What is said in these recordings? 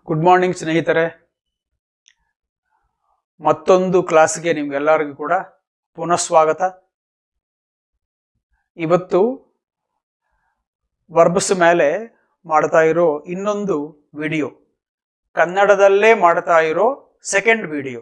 Good morning ಸ್ನೇಹಿತರೆ ಮತ್ತೊಂದು ಕ್ಲಾಸ್ಗೆ ನಿಮ್ಗೆಲ್ಲರಿಗೂ ಕೂಡ ಪುನಃ ಸ್ವಾಗತ ಇವತ್ತು ವರ್ಬಸ್ ಮೇಲೆ ಮಾಡ್ತಾ ಇರೋ ಇನ್ನೊಂದು ವಿಡಿಯೋ ಕನ್ನಡದಲ್ಲೇ ಮಾಡ್ತಾ ಇರೋ second video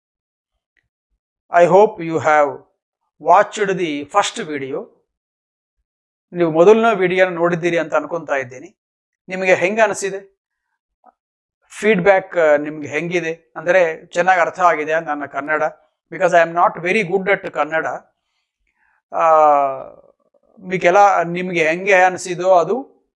I hope you have watched the first video ನೀವು ಮೊದಲನೇ ವಿಡಿಯೋನ ನೋಡಿದ್ದೀರಿ ಅಂತ ಅನ್ಕೊಂತಾ ಇದ್ದೀನಿ ನಿಮಗೆ ಹೆಂಗೆ ಅನಿಸಿದೆ ಫೀಡ್ಬ್ಯಾಕ್ ನಿಮ್ಗೆ ಹೆಂಗಿದೆ ಅಂದರೆ ಚೆನ್ನಾಗಿ ಅರ್ಥ ಆಗಿದೆ ನನ್ನ Kannada because I am not very good at Kannada ಮಿಗೆಲ್ಲ ನಿಮಗೆ ಹೆಂಗೆ ಅನಿಸಿದೋ ಅದು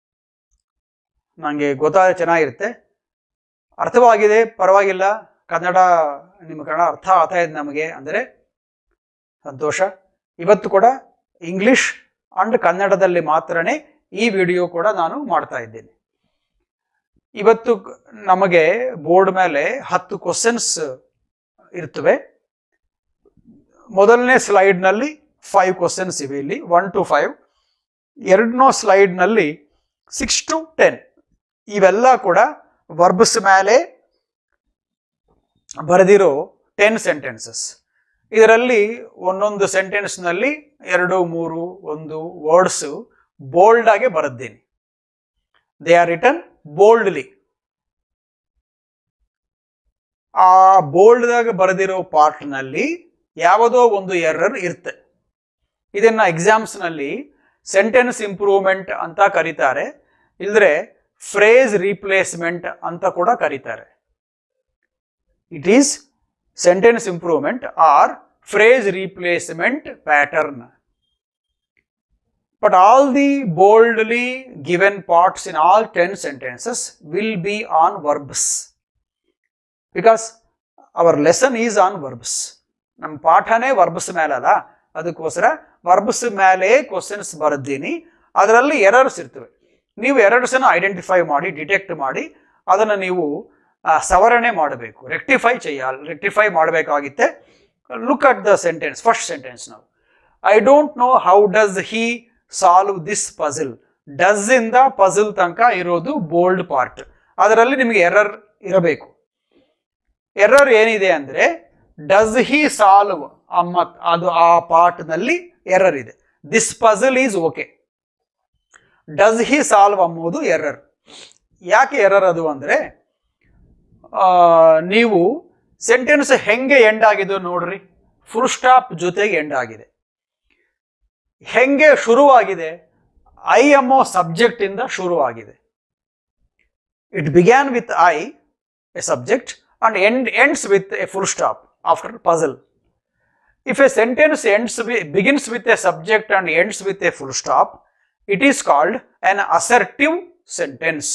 ನನಗೆ ಗೊತ್ತಾದ್ರೆ ಚೆನ್ನಾಗಿರುತ್ತೆ ಅರ್ಥವಾಗಿದೆ ಪರವಾಗಿಲ್ಲ ಕನ್ನಡ ನಿಮ್ಮ ಕನ್ನಡ ಅರ್ಥ ಆಗ್ತಾ ಇದೆ ನಮಗೆ ಅಂದರೆ ಸಂತೋಷ ಇವತ್ತು ಕೂಡ ಇಂಗ್ಲಿಷ್ ಅಂಡ್ ಕನ್ನಡದಲ್ಲಿ ಮಾತ್ರನೇ ಈ ವಿಡಿಯೋ ಕೂಡ ನಾನು ಮಾಡ್ತಾ ಇದ್ದೇನೆ ಇವತ್ತು ಕ- ನಮಗೆ ಬೋರ್ಡ್ ಮೇಲೆ ಹತ್ತು ಕ್ವಶನ್ಸ್ ಇರ್ತವೆ ಮೊದಲನೇ ಸ್ಲೈಡ್ನಲ್ಲಿ ಫೈವ್ ಕ್ವಶನ್ಸ್ ಇವೆ ಇಲ್ಲಿ ಒನ್ ಟು ಫೈವ್ ಎರಡನೋ ಸ್ಲೈಡ್ನಲ್ಲಿ ಸಿಕ್ಸ್ ಟು ಟೆನ್ ಇವೆಲ್ಲ ಕೂಡ ವರ್ಬ್ಸ್ ಮೇಲೆ ಬರೆದಿರೋ ಟೆನ್ ಸೆಂಟೆನ್ಸಸ್ ಇದರಲ್ಲಿ ಒಂದೊಂದು ಸೆಂಟೆನ್ಸ್ನಲ್ಲಿ ಎರಡು ಮೂರು ಒಂದು ವರ್ಡ್ಸ್ ಬೋಲ್ಡ್ ಆಗಿ ಬರೆದ್ದೀನಿ ದೇ ಆರ್ ರಿಟರ್ನ್ ಬೋಲ್ಡ್ಲಿ ಆ ಬೋಲ್ಡ್ದಾಗ ಬರೆದಿರೋ ಪಾರ್ಟ್ನಲ್ಲಿ ಯಾವುದೋ ಒಂದು ಎರರ್ ಇರುತ್ತೆ ಇದನ್ನ ಎಕ್ಸಾಮ್ಸ್ನಲ್ಲಿ ಸೆಂಟೆನ್ಸ್ ಇಂಪ್ರೂವ್ಮೆಂಟ್ ಅಂತ ಕರೀತಾರೆ ಇಲ್ಲದ್ರೆ ಫ್ರೇಸ್ ರೀಪ್ಲೇಸ್ಮೆಂಟ್ ಅಂತ ಕೂಡ ಕರೀತಾರೆ it is sentence improvement or phrase replacement pattern But all the boldly given parts in all 10 sentences will be on verbs. Because our lesson is on verbs. ನಮ್ಮ ಪಾಠನೇ verbs ಮೇಲಲ್ಲ ಅದಕ್ಕೋಸ್ಕರ verbs ಮೇಲೆ questions ಬರೆದ್ದೀನಿ ಅದರಲ್ಲಿ errors ಇರ್ತವೆ ನೀವು ಎರರ್ಸನ್ನು identify ಮಾಡಿ detect ಮಾಡಿ ಅದನ್ನು ನೀವು ಆ, ಸವರಣೆ ಮಾಡಬೇಕು ರೆಕ್ಟಿಫೈ ಚೆಯ್ಯ ರೆಕ್ಟಿಫೈ ಮಾಡಬೇಕಾಗಿತ್ತೆ look at the sentence first sentence ನಾವು I don't know how does he solve this puzzle does ಇಂದ ಪಜಲ್ ತನಕ ಇರೋದು ಬೋಲ್ಡ್ ಪಾರ್ಟ್ ಅದರಲ್ಲಿ ನಿಮಗೆ ಎರರ್ ಇರಬೇಕು ಎರರ್ ಏನಿದೆ ಅಂದ್ರೆ ಡಸ್ ಹಿ ಸಾಲ್ವ್ ಅಮ್ಮ ಅದು ಆ ಪಾರ್ಟ್ನಲ್ಲಿ ಎರರ್ ಇದೆ this puzzle is okay does he solve ಅಂಬುದು ಎರರ್ ಯಾಕೆ ಎರರ್ ಅದು ಅಂದ್ರೆ ಆ, ನೀವು ಸೆಂಟೆನ್ಸ್ ಹೆಂಗೆ ಎಂಡ್ ಆಗಿದೆ ನೋಡ್ರಿ ಫುಲ್ ಸ್ಟಾಪ್ ಜೊತೆಗೆ ಎಂಡ್ ಆಗಿದೆ ಹೆಂಗೆ ಶುರುವಾಗಿದೆ ಐ ಎಂಬೋ ಸಬ್ಜೆಕ್ಟ್ ಇಂದ ಶುರುವಾಗಿದೆ it began with I a subject and end ends with a full stop after puzzle if a sentence ends begins with a subject and ends with a full stop it is called an assertive sentence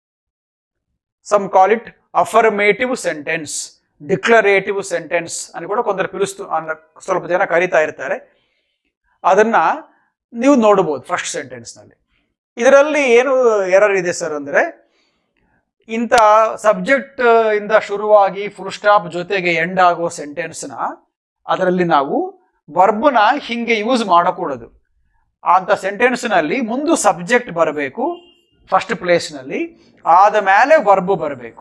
some call it affirmative sentence declarative sentence అని ಕೂಡ ಕೊಂదరు పిలుస్తూ ಅನ್ನ ಸ್ವಲ್ಪ ಜನ ಕರೀತಾ ಇರ್ತಾರೆ ಅದನ್ನ ನೀವು ನೋಡಬಹುದು ಫಸ್ಟ್ ಸೆಂಟೆನ್ಸ್ ನಲ್ಲಿ ಇದರಲ್ಲಿ ಏನು ಎರರ್ ಇದೆ ಸರ್ ಅಂದ್ರೆ ಇಂಥ ಸಬ್ಜೆಕ್ಟ್ ಇಂದ ಶುರುವಾಗಿ ಫುಲ್ ಸ್ಟಾಪ್ ಜೊತೆಗೆ ಎಂಡ್ ಆಗೋ ಸೆಂಟೆನ್ಸ್ನ ಅದರಲ್ಲಿ ನಾವು ವರ್ಬ್ನ ಹಿಂಗೆ ಯೂಸ್ ಮಾಡಕೂಡದು ಅಂತ ಸೆಂಟೆನ್ಸ್ನಲ್ಲಿ ಮುಂದೆ ಸಬ್ಜೆಕ್ಟ್ ಬರಬೇಕು ಫಸ್ಟ್ ಪ್ಲೇಸ್ನಲ್ಲಿ ಆದ ಮೇಲೆ ವರ್ಬ್ ಬರಬೇಕು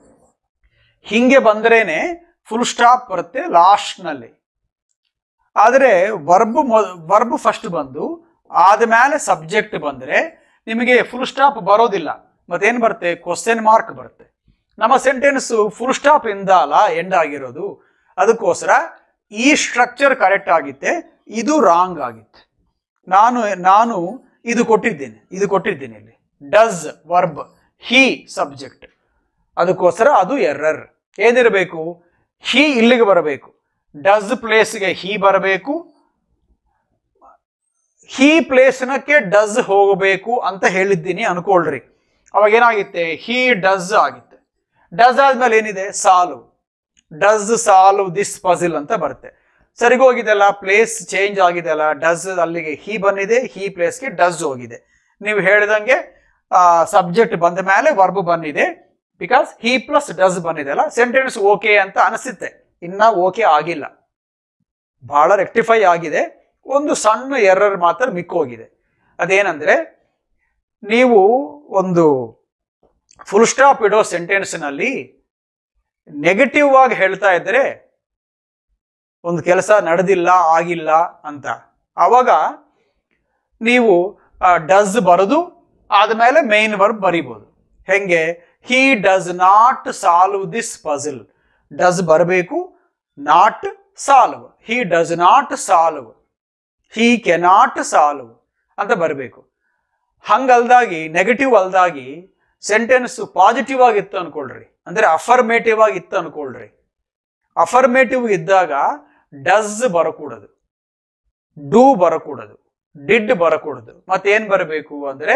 ಹಿಂಗೆ ಬಂದ್ರೇನೆ ಫುಲ್ ಸ್ಟಾಪ್ ಬರುತ್ತೆ ಲಾಸ್ಟ್ನಲ್ಲಿ ಆದರೆ ವರ್ಬ್ ವರ್ಬ್ ಫಸ್ಟ್ ಬಂದು ಆದ್ಮೇಲೆ ಸಬ್ಜೆಕ್ಟ್ ಬಂದ್ರೆ ನಿಮಗೆ ಫುಲ್ ಸ್ಟಾಪ್ ಬರೋದಿಲ್ಲ ಮತ್ತೇನು ಬರುತ್ತೆ ಕ್ವಶನ್ ಮಾರ್ಕ್ ಬರುತ್ತೆ ನಮ್ಮ ಸೆಂಟೆನ್ಸ್ ಫುಲ್ ಸ್ಟಾಪ್ ಇಂದ ಅಲ್ಲ ಎಂಡ್ ಆಗಿರೋದು ಅದಕ್ಕೋಸ್ಕರ ಈ ಸ್ಟ್ರಕ್ಚರ್ ಕರೆಕ್ಟ್ ಆಗಿತ್ತೆ ಇದು ರಾಂಗ್ ಆಗಿತ್ತೆ ನಾನು ನಾನು ಇದು ಕೊಟ್ಟಿದ್ದೀನಿ ಇದು ಕೊಟ್ಟಿದ್ದೀನಿ ಇಲ್ಲಿ ಡಸ್ ವರ್ಬ್ ಹಿ ಸಬ್ಜೆಕ್ಟ್ ಅದಕ್ಕೋಸ್ಕರ ಅದು ಎರರ್ ಏನಿರಬೇಕು ಹಿ ಇಲ್ಲಿಗೆ ಬರಬೇಕು ಡಸ್ ಪ್ಲೇಸ್ಗೆ ಹಿ ಬರಬೇಕು ಹಿ ಪ್ಲೇಸ್ನಕ್ಕೆ ಡಸ್ ಹೋಗಬೇಕು ಅಂತ ಹೇಳಿದ್ದೀನಿ ಅನ್ಕೊಳ್ರಿ ಅವಾಗ ಏನಾಗಿತ್ತೆ ಹಿ ಡಸ್ ಆಗಿತ್ತೆ ಡಸ್ ಆದ್ಮೇಲೆ ಏನಿದೆ solve does solve this puzzle ಅಂತ ಬರುತ್ತೆ ಸರಿಗೋಗಿದೆಲ್ಲ ಪ್ಲೇಸ್ ಚೇಂಜ್ ಆಗಿದೆಲ್ಲ ಡಸ್ ಅಲ್ಲಿಗೆ ಹಿ ಬಂದಿದೆ ಹಿ ಪ್ಲೇಸ್ಗೆ ಡಸ್ ಹೋಗಿದೆ ನೀವು ಹೇಳಿದಂಗೆ ಸಬ್ಜೆಕ್ಟ್ ಬಂದ ಮೇಲೆ ವರ್ಬ್ ಬಂದಿದೆ ಬಿಕಾಸ್ ಹಿ ಪ್ಲಸ್ ಡಸ್ ಬಂದಿದೆ ಅಲ್ಲ ಸೆಂಟೆನ್ಸ್ ಓಕೆ ಅಂತ ಅನಿಸುತ್ತೆ ಇನ್ನ ಓಕೆ ಆಗಿಲ್ಲ ಬಹಳ ರೆಕ್ಟಿಫೈ ಆಗಿದೆ ಒಂದು ಸಣ್ಣ ಎರರ್ ಮಾತ್ರ ಮಿಕ್ಕೋಗಿದೆ ಅದೇನಂದ್ರೆ ನೀವು ಒಂದು ಫುಲ್ ಸ್ಟಾಪ್ ಇಡೋ ಸೆಂಟೆನ್ಸ್ನಲ್ಲಿ ನೆಗೆಟಿವ್ ಆಗಿ ಹೇಳ್ತಾ ಇದ್ದರೆ ಒಂದು ಕೆಲಸ ನಡೆದಿಲ್ಲ ಆಗಿಲ್ಲ ಅಂತ ಆವಾಗ ನೀವು ಡಸ್ ಬರೆದು ಆದಮೇಲೆ ಮೇನ್ ವರ್ಬ್ ಬರಿಬೋದು ಹೆಂಗೆ he does not solve this puzzle does ಬರಬೇಕು not solve he does not solve he cannot solve ಅಂತ ಬರಬೇಕು ಹಂಗಲ್ದಾಗಿ ನೆಗೆಟಿವ್ ಅಲ್ದಾಗಿ ಸೆಂಟೆನ್ಸ್ ಪಾಸಿಟಿವ್ ಆಗಿತ್ತು ಅನ್ಕೊಳ್ರಿ ಅಂದ್ರೆ ಅಫರ್ಮೇಟಿವ್ ಆಗಿತ್ತು ಅನ್ಕೊಳ್ರಿ ಅಫರ್ಮೇಟಿವ್ ಇದ್ದಾಗ ಡಸ್ ಬರಕೂಡದು ಡೂ ಬರಕೂಡದು ಡಿಡ್ ಬರಕೂಡದು ಮತ್ತೇನ್ ಬರಬೇಕು ಅಂದ್ರೆ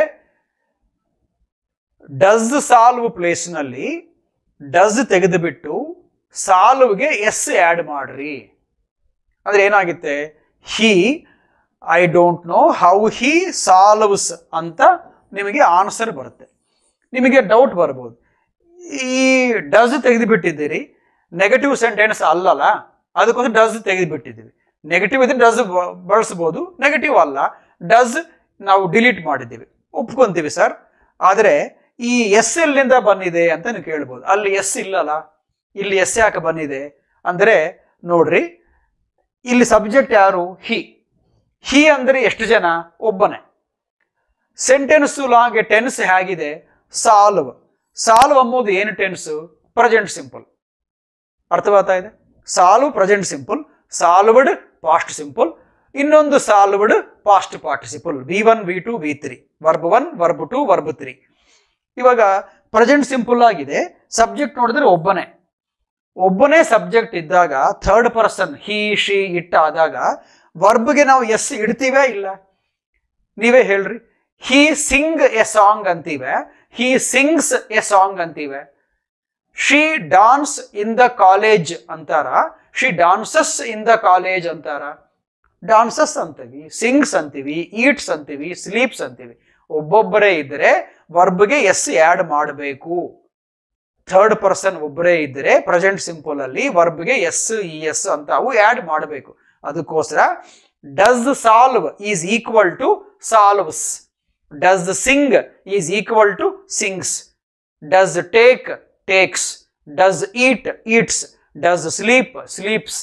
ಡಸ್ ಸಾಲ್ವ್ ಪ್ಲೇಸ್ನಲ್ಲಿ ಡಸ್ ತೆಗೆದುಬಿಟ್ಟು ಸಾಲ್ವ್ಗೆ ಎಸ್ ಆ್ಯಡ್ ಮಾಡ್ರಿ ಅಂದ್ರೆ ಏನಾಗುತ್ತೆ he I don't know how he solves ಅಂತ ನಿಮಗೆ ಆನ್ಸರ್ ಬರುತ್ತೆ ನಿಮಗೆ ಡೌಟ್ ಬರ್ಬೋದು ಈ ಡಸ್ ತೆಗೆದುಬಿಟ್ಟಿದ್ದೀರಿ ನೆಗೆಟಿವ್ ಸೆಂಟೆನ್ಸ್ ಅಲ್ಲಲ್ಲ ಅದಕ್ಕೋಸ್ಕರ ಡಸ್ ತೆಗೆದುಬಿಟ್ಟಿದ್ದೀವಿ ನೆಗೆಟಿವ್ ಇದ್ರೆ ಡಸ್ ಬಳಸ್ಬೋದು ನೆಗೆಟಿವ್ ಅಲ್ಲ ಡಸ್ ನಾವು ಡಿಲೀಟ್ ಮಾಡಿದ್ದೀವಿ ಒಪ್ಕೊಂತೀವಿ ಸರ್ ಆದರೆ ಈ ಎಸ್ ಎಲ್ಲಿಂದ ಬಂದಿದೆ ಅಂತ ನೀವು ಕೇಳ್ಬೋದು ಅಲ್ಲಿ ಎಸ್ ಇಲ್ಲಲ್ಲ ಇಲ್ಲಿ ಎಸ್ ಯಾಕೆ ಬಂದಿದೆ ಅಂದರೆ ನೋಡ್ರಿ ಇಲ್ಲಿ ಸಬ್ಜೆಕ್ಟ್ ಯಾರು ಹಿ ಹಿ ಅಂದರೆ ಎಷ್ಟು ಜನ ಒಬ್ಬನೇ ಸೆಂಟೆನ್ಸ್ ಲಾಗೆ ಟೆನ್ಸ್ ಹೇಗಿದೆ ಸಾಲ್ವ್ ಸಾಲ್ವ್ ಅಂಬುದು ಏನು ಟೆನ್ಸು ಪ್ರೆಸೆಂಟ್ ಸಿಂಪಲ್ ಅರ್ಥವಾಗ್ತಾ ಇದೆ solve present simple solved past simple ಇನ್ನೊಂದು solved past participle V one V two V three verb one verb two verb three ಇವಾಗ ಪ್ರೆಸೆಂಟ್ ಸಿಂಪಲ್ ಆಗಿದೆ ಸಬ್ಜೆಕ್ಟ್ ನೋಡಿದ್ರೆ ಒಬ್ಬನೇ ಒಬ್ಬನೇ ಸಬ್ಜೆಕ್ಟ್ ಇದ್ದಾಗ third person he she it ಆದಾಗ ವರ್ಬ್ಗೆ ನಾವು ಎಸ್ ಇಡ್ತೀವೇ ಇಲ್ಲ ನೀವೇ ಹೇಳ್ರಿ ಹಿ ಸಿಂಗ್ ಎ ಸಾಂಗ್ ಅಂತೀವೆ ಹಿ ಸಿಂಗ್ಸ್ ಎ ಸಾಂಗ್ ಅಂತೀವೆ she dance in the college ಅಂತಾರ she dances in the college ಅಂತಾರ ಡಾನ್ಸಸ್ ಅಂತೀವಿ ಸಿಂಗ್ಸ್ ಅಂತೀವಿ ಈಟ್ಸ್ ಅಂತೀವಿ ಸ್ಲೀಪ್ಸ್ ಅಂತೀವಿ ಒಬ್ಬೊಬ್ಬರೇ ಇದ್ರೆ ವರ್ಬ್ಗೆ ಎಸ್ ಆ್ಯಡ್ ಮಾಡಬೇಕು ಥರ್ಡ್ ಪರ್ಸನ್ ಒಬ್ಬರೇ ಇದ್ದರೆ ಪ್ರೆಸೆಂಟ್ ಸಿಂಪಲ್ ಅಲ್ಲಿ ವರ್ಬ್ಗೆ ಎಸ್ ಇ ಎಸ್ ಅಂತ ಅವು ಆ್ಯಡ್ ಮಾಡಬೇಕು ಅದಕ್ಕೋಸ್ಕರ does solve is equal to solves does sing is equal to sings does take takes does eat eats does sleep sleeps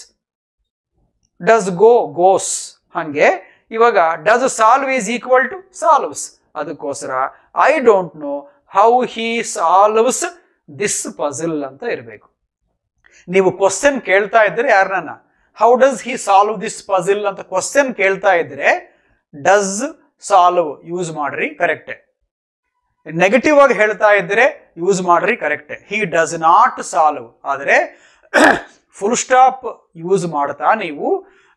does go goes ಹಾಗೆ ಇವಾಗ does solve is equal to solves ಅದಕ್ಕೋಸ್ಕರ I don't know how he solves this puzzle ಅಂತ ಇರಬೇಕು ನೀವು question ಕೇಳ್ತಾ ಇದ್ರೆ ಯಾರನ್ನ how does he solve this puzzle ಅಂತ ಕ್ವಶನ್ ಕೇಳ್ತಾ ಇದ್ರೆ ಡಸ್ ಸಾಲ್ವ್ ಯೂಸ್ ಮಾಡ್ರಿ ಕರೆಕ್ಟೆ ನೆಗೆಟಿವ್ ಆಗಿ ಹೇಳ್ತಾ ಇದ್ರೆ ಯೂಸ್ ಮಾಡ್ರಿ ಕರೆಕ್ಟೆ ಹಿ ಡಸ್ ನಾಟ್ ಸಾಲ್ವ್ ಆದರೆ ಫುಲ್ ಸ್ಟಾಪ್ ಯೂಸ್ ಮಾಡ್ತಾ ನೀವು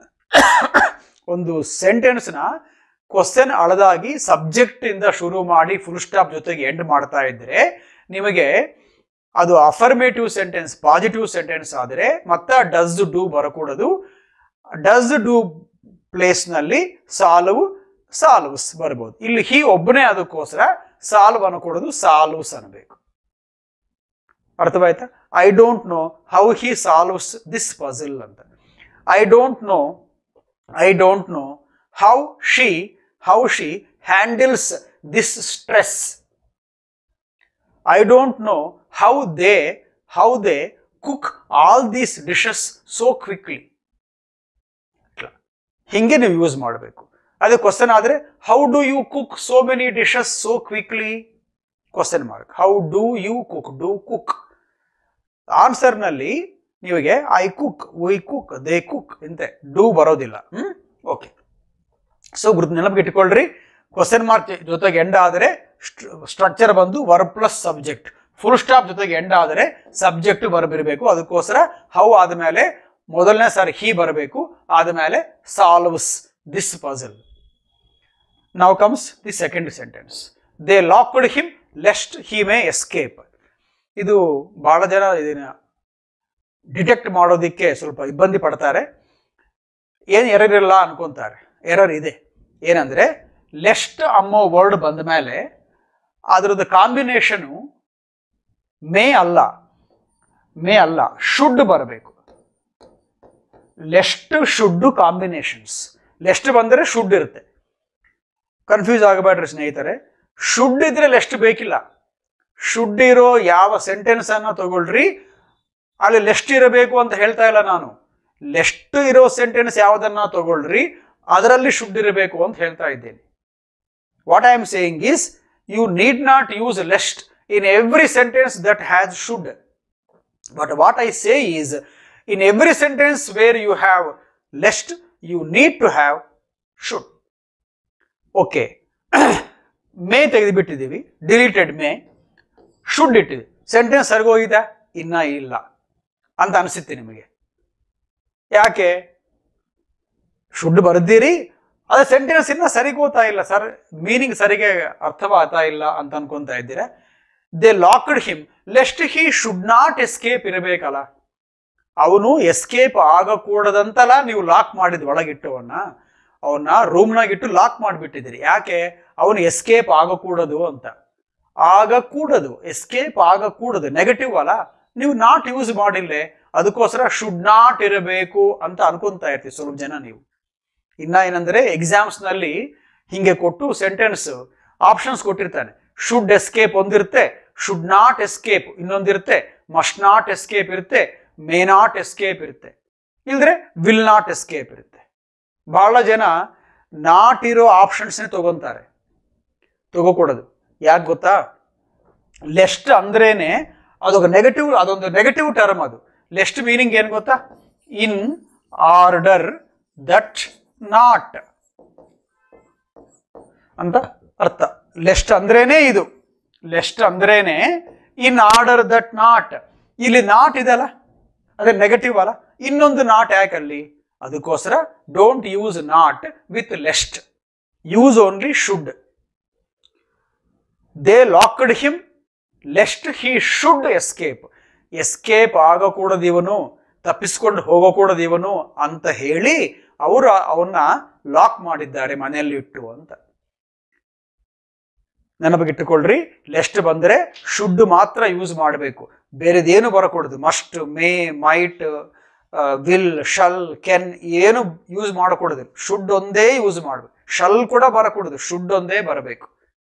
ಒಂದು ಸೆಂಟೆನ್ಸ್ನ ಕ್ವಶನ್ ಅಳದಾಗಿ ಸಬ್ಜೆಕ್ಟ್ ಇಂದ ಶುರು ಮಾಡಿ ಫುಲ್ ಸ್ಟಾಪ್ ಜೊತೆಗೆ ಎಂಡ್ ಮಾಡ್ತಾ ಇದ್ರೆ ನಿಮಗೆ ಅದು ಅಫರ್ಮೇಟಿವ್ ಸೆಂಟೆನ್ಸ್ ಪಾಸಿಟಿವ್ ಸೆಂಟೆನ್ಸ್ ಆದರೆ ಮತ್ತೆ ಡಸ್ ಡೂ ಬರಕೂಡದು ಡಸ್ ಡೂ ಪ್ಲೇಸ್ನಲ್ಲಿ ಸಾಲ್ವ್ ಸಾಲ್ವ್ಸ್ ಬರ್ಬೋದು ಇಲ್ಲಿ ಹಿ ಒಬ್ಬನೇ ಅದಕ್ಕೋಸ್ಕರ ಸಾಲ್ವ್ ಅನ್ಕೊಡೋದು ಸಾಲ್ವ್ಸ್ ಅನ್ಬೇಕು ಅರ್ಥವಾಯ್ತಾ I don't know how he solves this puzzle ಅಂತ I don't know I don't know how she how she handles this stress I don't know how they how they cook all these dishes so quickly ಹಿಂಗೆ ನೀವು use ಮಾಡಬೇಕು ಅದೇ question ಆದರೆ how do you cook so many dishes so quickly question mark how do you cook do cook ಆನ್ಸರ್ನಲ್ಲಿ ನಿಮಗೆ I cook we cook they cook ಇಂತೆ do ಬರೋದಿಲ್ಲ hmm okay so ಗುರುತು ನೆನಪಿಗೆ ಇಟ್ಕೊಳ್ರಿ ಕ್ವಶನ್ ಮಾರ್ಕ್ ಜೊತೆಗೆ ಎಂಡ್ ಆದರೆ ಸ್ಟ್ರಕ್ಚರ್ ಬಂದು verb plus subject full stop ಜೊತೆಗೆ ಎಂಡ್ ಆದರೆ ಸಬ್ಜೆಕ್ಟ್ ಬರಬಿರಬೇಕು ಅದಕ್ಕೋಸ್ಕರ ಹೌ ಆದಮೇಲೆ ಮೊದಲನೇ ಸಾರಿ ಹಿ ಬರಬೇಕು ಆದಮೇಲೆ ಸಾಲ್ವ್ಸ್ ದಿಸ್ ಪಜಲ್ ನಾವು comes the second sentence they locked him lest he may escape ಇದು ಬಹಳ ಜನ ಇದನ್ನ ಡಿಟೆಕ್ಟ್ ಮಾಡೋದಕ್ಕೆ ಸ್ವಲ್ಪ ಇಬ್ಬಂದಿ ಪಡ್ತಾರೆ ಏನು ಎರರ್ ಇಲ್ಲ ಅನ್ಕೊಂತಾರೆ ಎರರ್ ಇದೆ ಏನಂದ್ರೆ ಲೆಸ್ಟ್ ಅನ್ನೋ ವರ್ಡ್ ಬಂದ ಮೇಲೆ ಅದರದ್ದು ಕಾಂಬಿನೇಷನು ಮೇ ಅಲ್ಲ ಮೇ ಅಲ್ಲ ಶುಡ್ ಬರಬೇಕು ಲೆಸ್ಟ್ ಶುಡ್ ಕಾಂಬಿನೇಷನ್ಸ್ ಲೆಸ್ಟ್ ಬಂದರೆ ಶುಡ್ ಇರುತ್ತೆ ಕನ್ಫ್ಯೂಸ್ ಆಗಬೇಡ್ರಿ ಸ್ನೇಹಿತರೆ ಶುಡ್ ಇದ್ರೆ ಲೆಸ್ಟ್ ಬೇಕಿಲ್ಲ ಶುಡ್ ಇರೋ ಯಾವ ಸೆಂಟೆನ್ಸ್ ಅನ್ನ ತಗೊಳ್ರಿ ಅಲ್ಲಿ ಲೆಸ್ಟ್ ಇರಬೇಕು ಅಂತ ಹೇಳ್ತಾ ಇಲ್ಲ ನಾನು ಲೆಸ್ಟ್ ಇರೋ ಸೆಂಟೆನ್ಸ್ ಯಾವುದನ್ನ ತಗೊಳ್ರಿ ಅದರಲ್ಲಿ ಶುಡ್ ಇರಬೇಕು ಅಂತ ಹೇಳ್ತಾ ಇದ್ದೇನೆ what I am saying is you need not use lest in every sentence that has should but what I say is in every sentence where you have lest you need to have should okay may ತೆಗೆದುಬಿಟ್ಟಿದ್ದೀವಿ deleted may should ಇಟ್ಟಿದೆ sentence ಸರಿಗೋಗಿದೆ ಇನ್ನ ಇಲ್ಲ ಅಂತ ಅನಿಸುತ್ತೆ ನಿಮಗೆ ಯಾಕೆ should ಬರ್ದಿರಿ ಅದು ಸೆಂಟೆನ್ಸ್ ಇನ್ನ ಸರಿಗೋತಾ ಇಲ್ಲ ಸರ್ ಮೀನಿಂಗ್ ಸರಿಗೆ ಅರ್ಥವಾಗ್ತಾ ಇಲ್ಲ ಅಂತ ಅನ್ಕೊಂತಾ ಇದ್ದೀರಾ they locked him lest he should not escape ಇರಬೇಕಲ್ಲ ಅವನು ಎಸ್ಕೇಪ್ ಆಗಕೂಡದಂತಲ್ಲ ನೀವು ಲಾಕ್ ಮಾಡಿದ್ ಒಳಗಿಟ್ಟವನ್ನ ಅವನ್ನ ರೂಮ್ನಾಗಿಟ್ಟು ಲಾಕ್ ಮಾಡಿಬಿಟ್ಟಿದ್ದೀರಿ ಯಾಕೆ ಅವನು ಎಸ್ಕೇಪ್ ಆಗಕೂಡದು ಅಂತ ಆಗಕೂಡದು ಎಸ್ಕೇಪ್ ಆಗಕೂಡದು ನೆಗೆಟಿವ್ ಅಲ್ಲ ನೀವು ನಾಟ್ ಯೂಸ್ ಮಾಡಿಲ್ಲೇ ಅದಕ್ಕೋಸ್ಕರ ಶುಡ್ ನಾಟ್ ಇರಬೇಕು ಅಂತ ಅನ್ಕೊಂತಾ ಇರ್ತೀವಿ ಸ್ವಲ್ಪ ಜನ ನೀವು ಇನ್ನ ಏನಂದ್ರೆ ಎಕ್ಸಾಮ್ಸ್ ನಲ್ಲಿ ಹಿಂಗೆ ಕೊಟ್ಟು ಸೆಂಟೆನ್ಸ್ ಆಪ್ಷನ್ಸ್ ಕೊಟ್ಟಿರ್ತಾನೆ ಶುಡ್ ಎಸ್ಕೇಪ್ ಒಂದಿರುತ್ತೆ ಶುಡ್ ನಾಟ್ ಎಸ್ಕೇಪ್ ಇನ್ನೊಂದಿರುತ್ತೆ ಮಸ್ಟ್ ನಾಟ್ ಎಸ್ಕೇಪ್ ಇರುತ್ತೆ ಮೇ ನಾಟ್ ಎಸ್ಕೇಪ್ ಇರುತ್ತೆ ಇಲ್ದ್ರೆ ವಿಲ್ ನಾಟ್ ಎಸ್ಕೇಪ್ ಇರುತ್ತೆ ಬಹಳ ಜನ ನಾಟ್ ಇರೋ ಆಪ್ಷನ್ಸ್ನೇ ತಗೊಂತಾರೆ ತಗೋಕೊಡೋದು ಯಾಕೆ ಗೊತ್ತಾ ಲೆಸ್ಟ್ ಅಂದ್ರೇನೆ ಅದೊಂದು ನೆಗೆಟಿವ್ ಅದೊಂದು ನೆಗೆಟಿವ್ ಟರ್ಮ್ ಅದು ಲೆಸ್ಟ್ ಮೀನಿಂಗ್ ಏನು ಗೊತ್ತಾ ಇನ್ ಆರ್ಡರ್ ದಟ್ ನಾಟ್ ಅಂತ ಅರ್ಥ ಲೆಸ್ಟ್ ಅಂದ್ರೇನೆ ಇದು ಲೆಸ್ಟ್ ಅಂದ್ರೇನೆ ಇನ್ ಆರ್ಡರ್ ದಟ್ ನಾಟ್ ಇಲ್ಲಿ ನಾಟ್ ಇದಲ್ಲ ಅದೇ ನೆಗೆಟಿವ್ ಅಲ್ಲ ಇನ್ನೊಂದು ನಾಟ್ ಯಾಕಲ್ಲಿ ಅದಕ್ಕೋಸ್ಕರ don't use not with lest use only should they locked him lest he should escape escape ಆಗಕೂಡದು ಇವನು ತಪ್ಪಿಸ್ಕೊಂಡು ಹೋಗಕೂಡದು ಇವನು ಅಂತ ಹೇಳಿ ಅವರು ಅವನ್ನ ಲಾಕ್ ಮಾಡಿದ್ದಾರೆ ಮನೆಯಲ್ಲಿ ಇಟ್ಟು ಅಂತ ನೆನಪಿಗಿಟ್ಟುಕೊಳ್ಳ್ರಿ ಲೆಸ್ಟ್ ಬಂದ್ರೆ ಶುಡ್ ಮಾತ್ರ ಯೂಸ್ ಮಾಡಬೇಕು ಬೇರೆದೇನು ಬರಕೂಡದು must may might will shall can ಏನು ಯೂಸ್ ಮಾಡಕೂಡದು ಶುಡ್ ಒಂದೇ ಯೂಸ್ ಮಾಡಬೇಕು ಶಲ್ ಕೂಡ ಬರಕೂಡದು ಶುಡ್ ಒಂದೇ ಬರಬೇಕು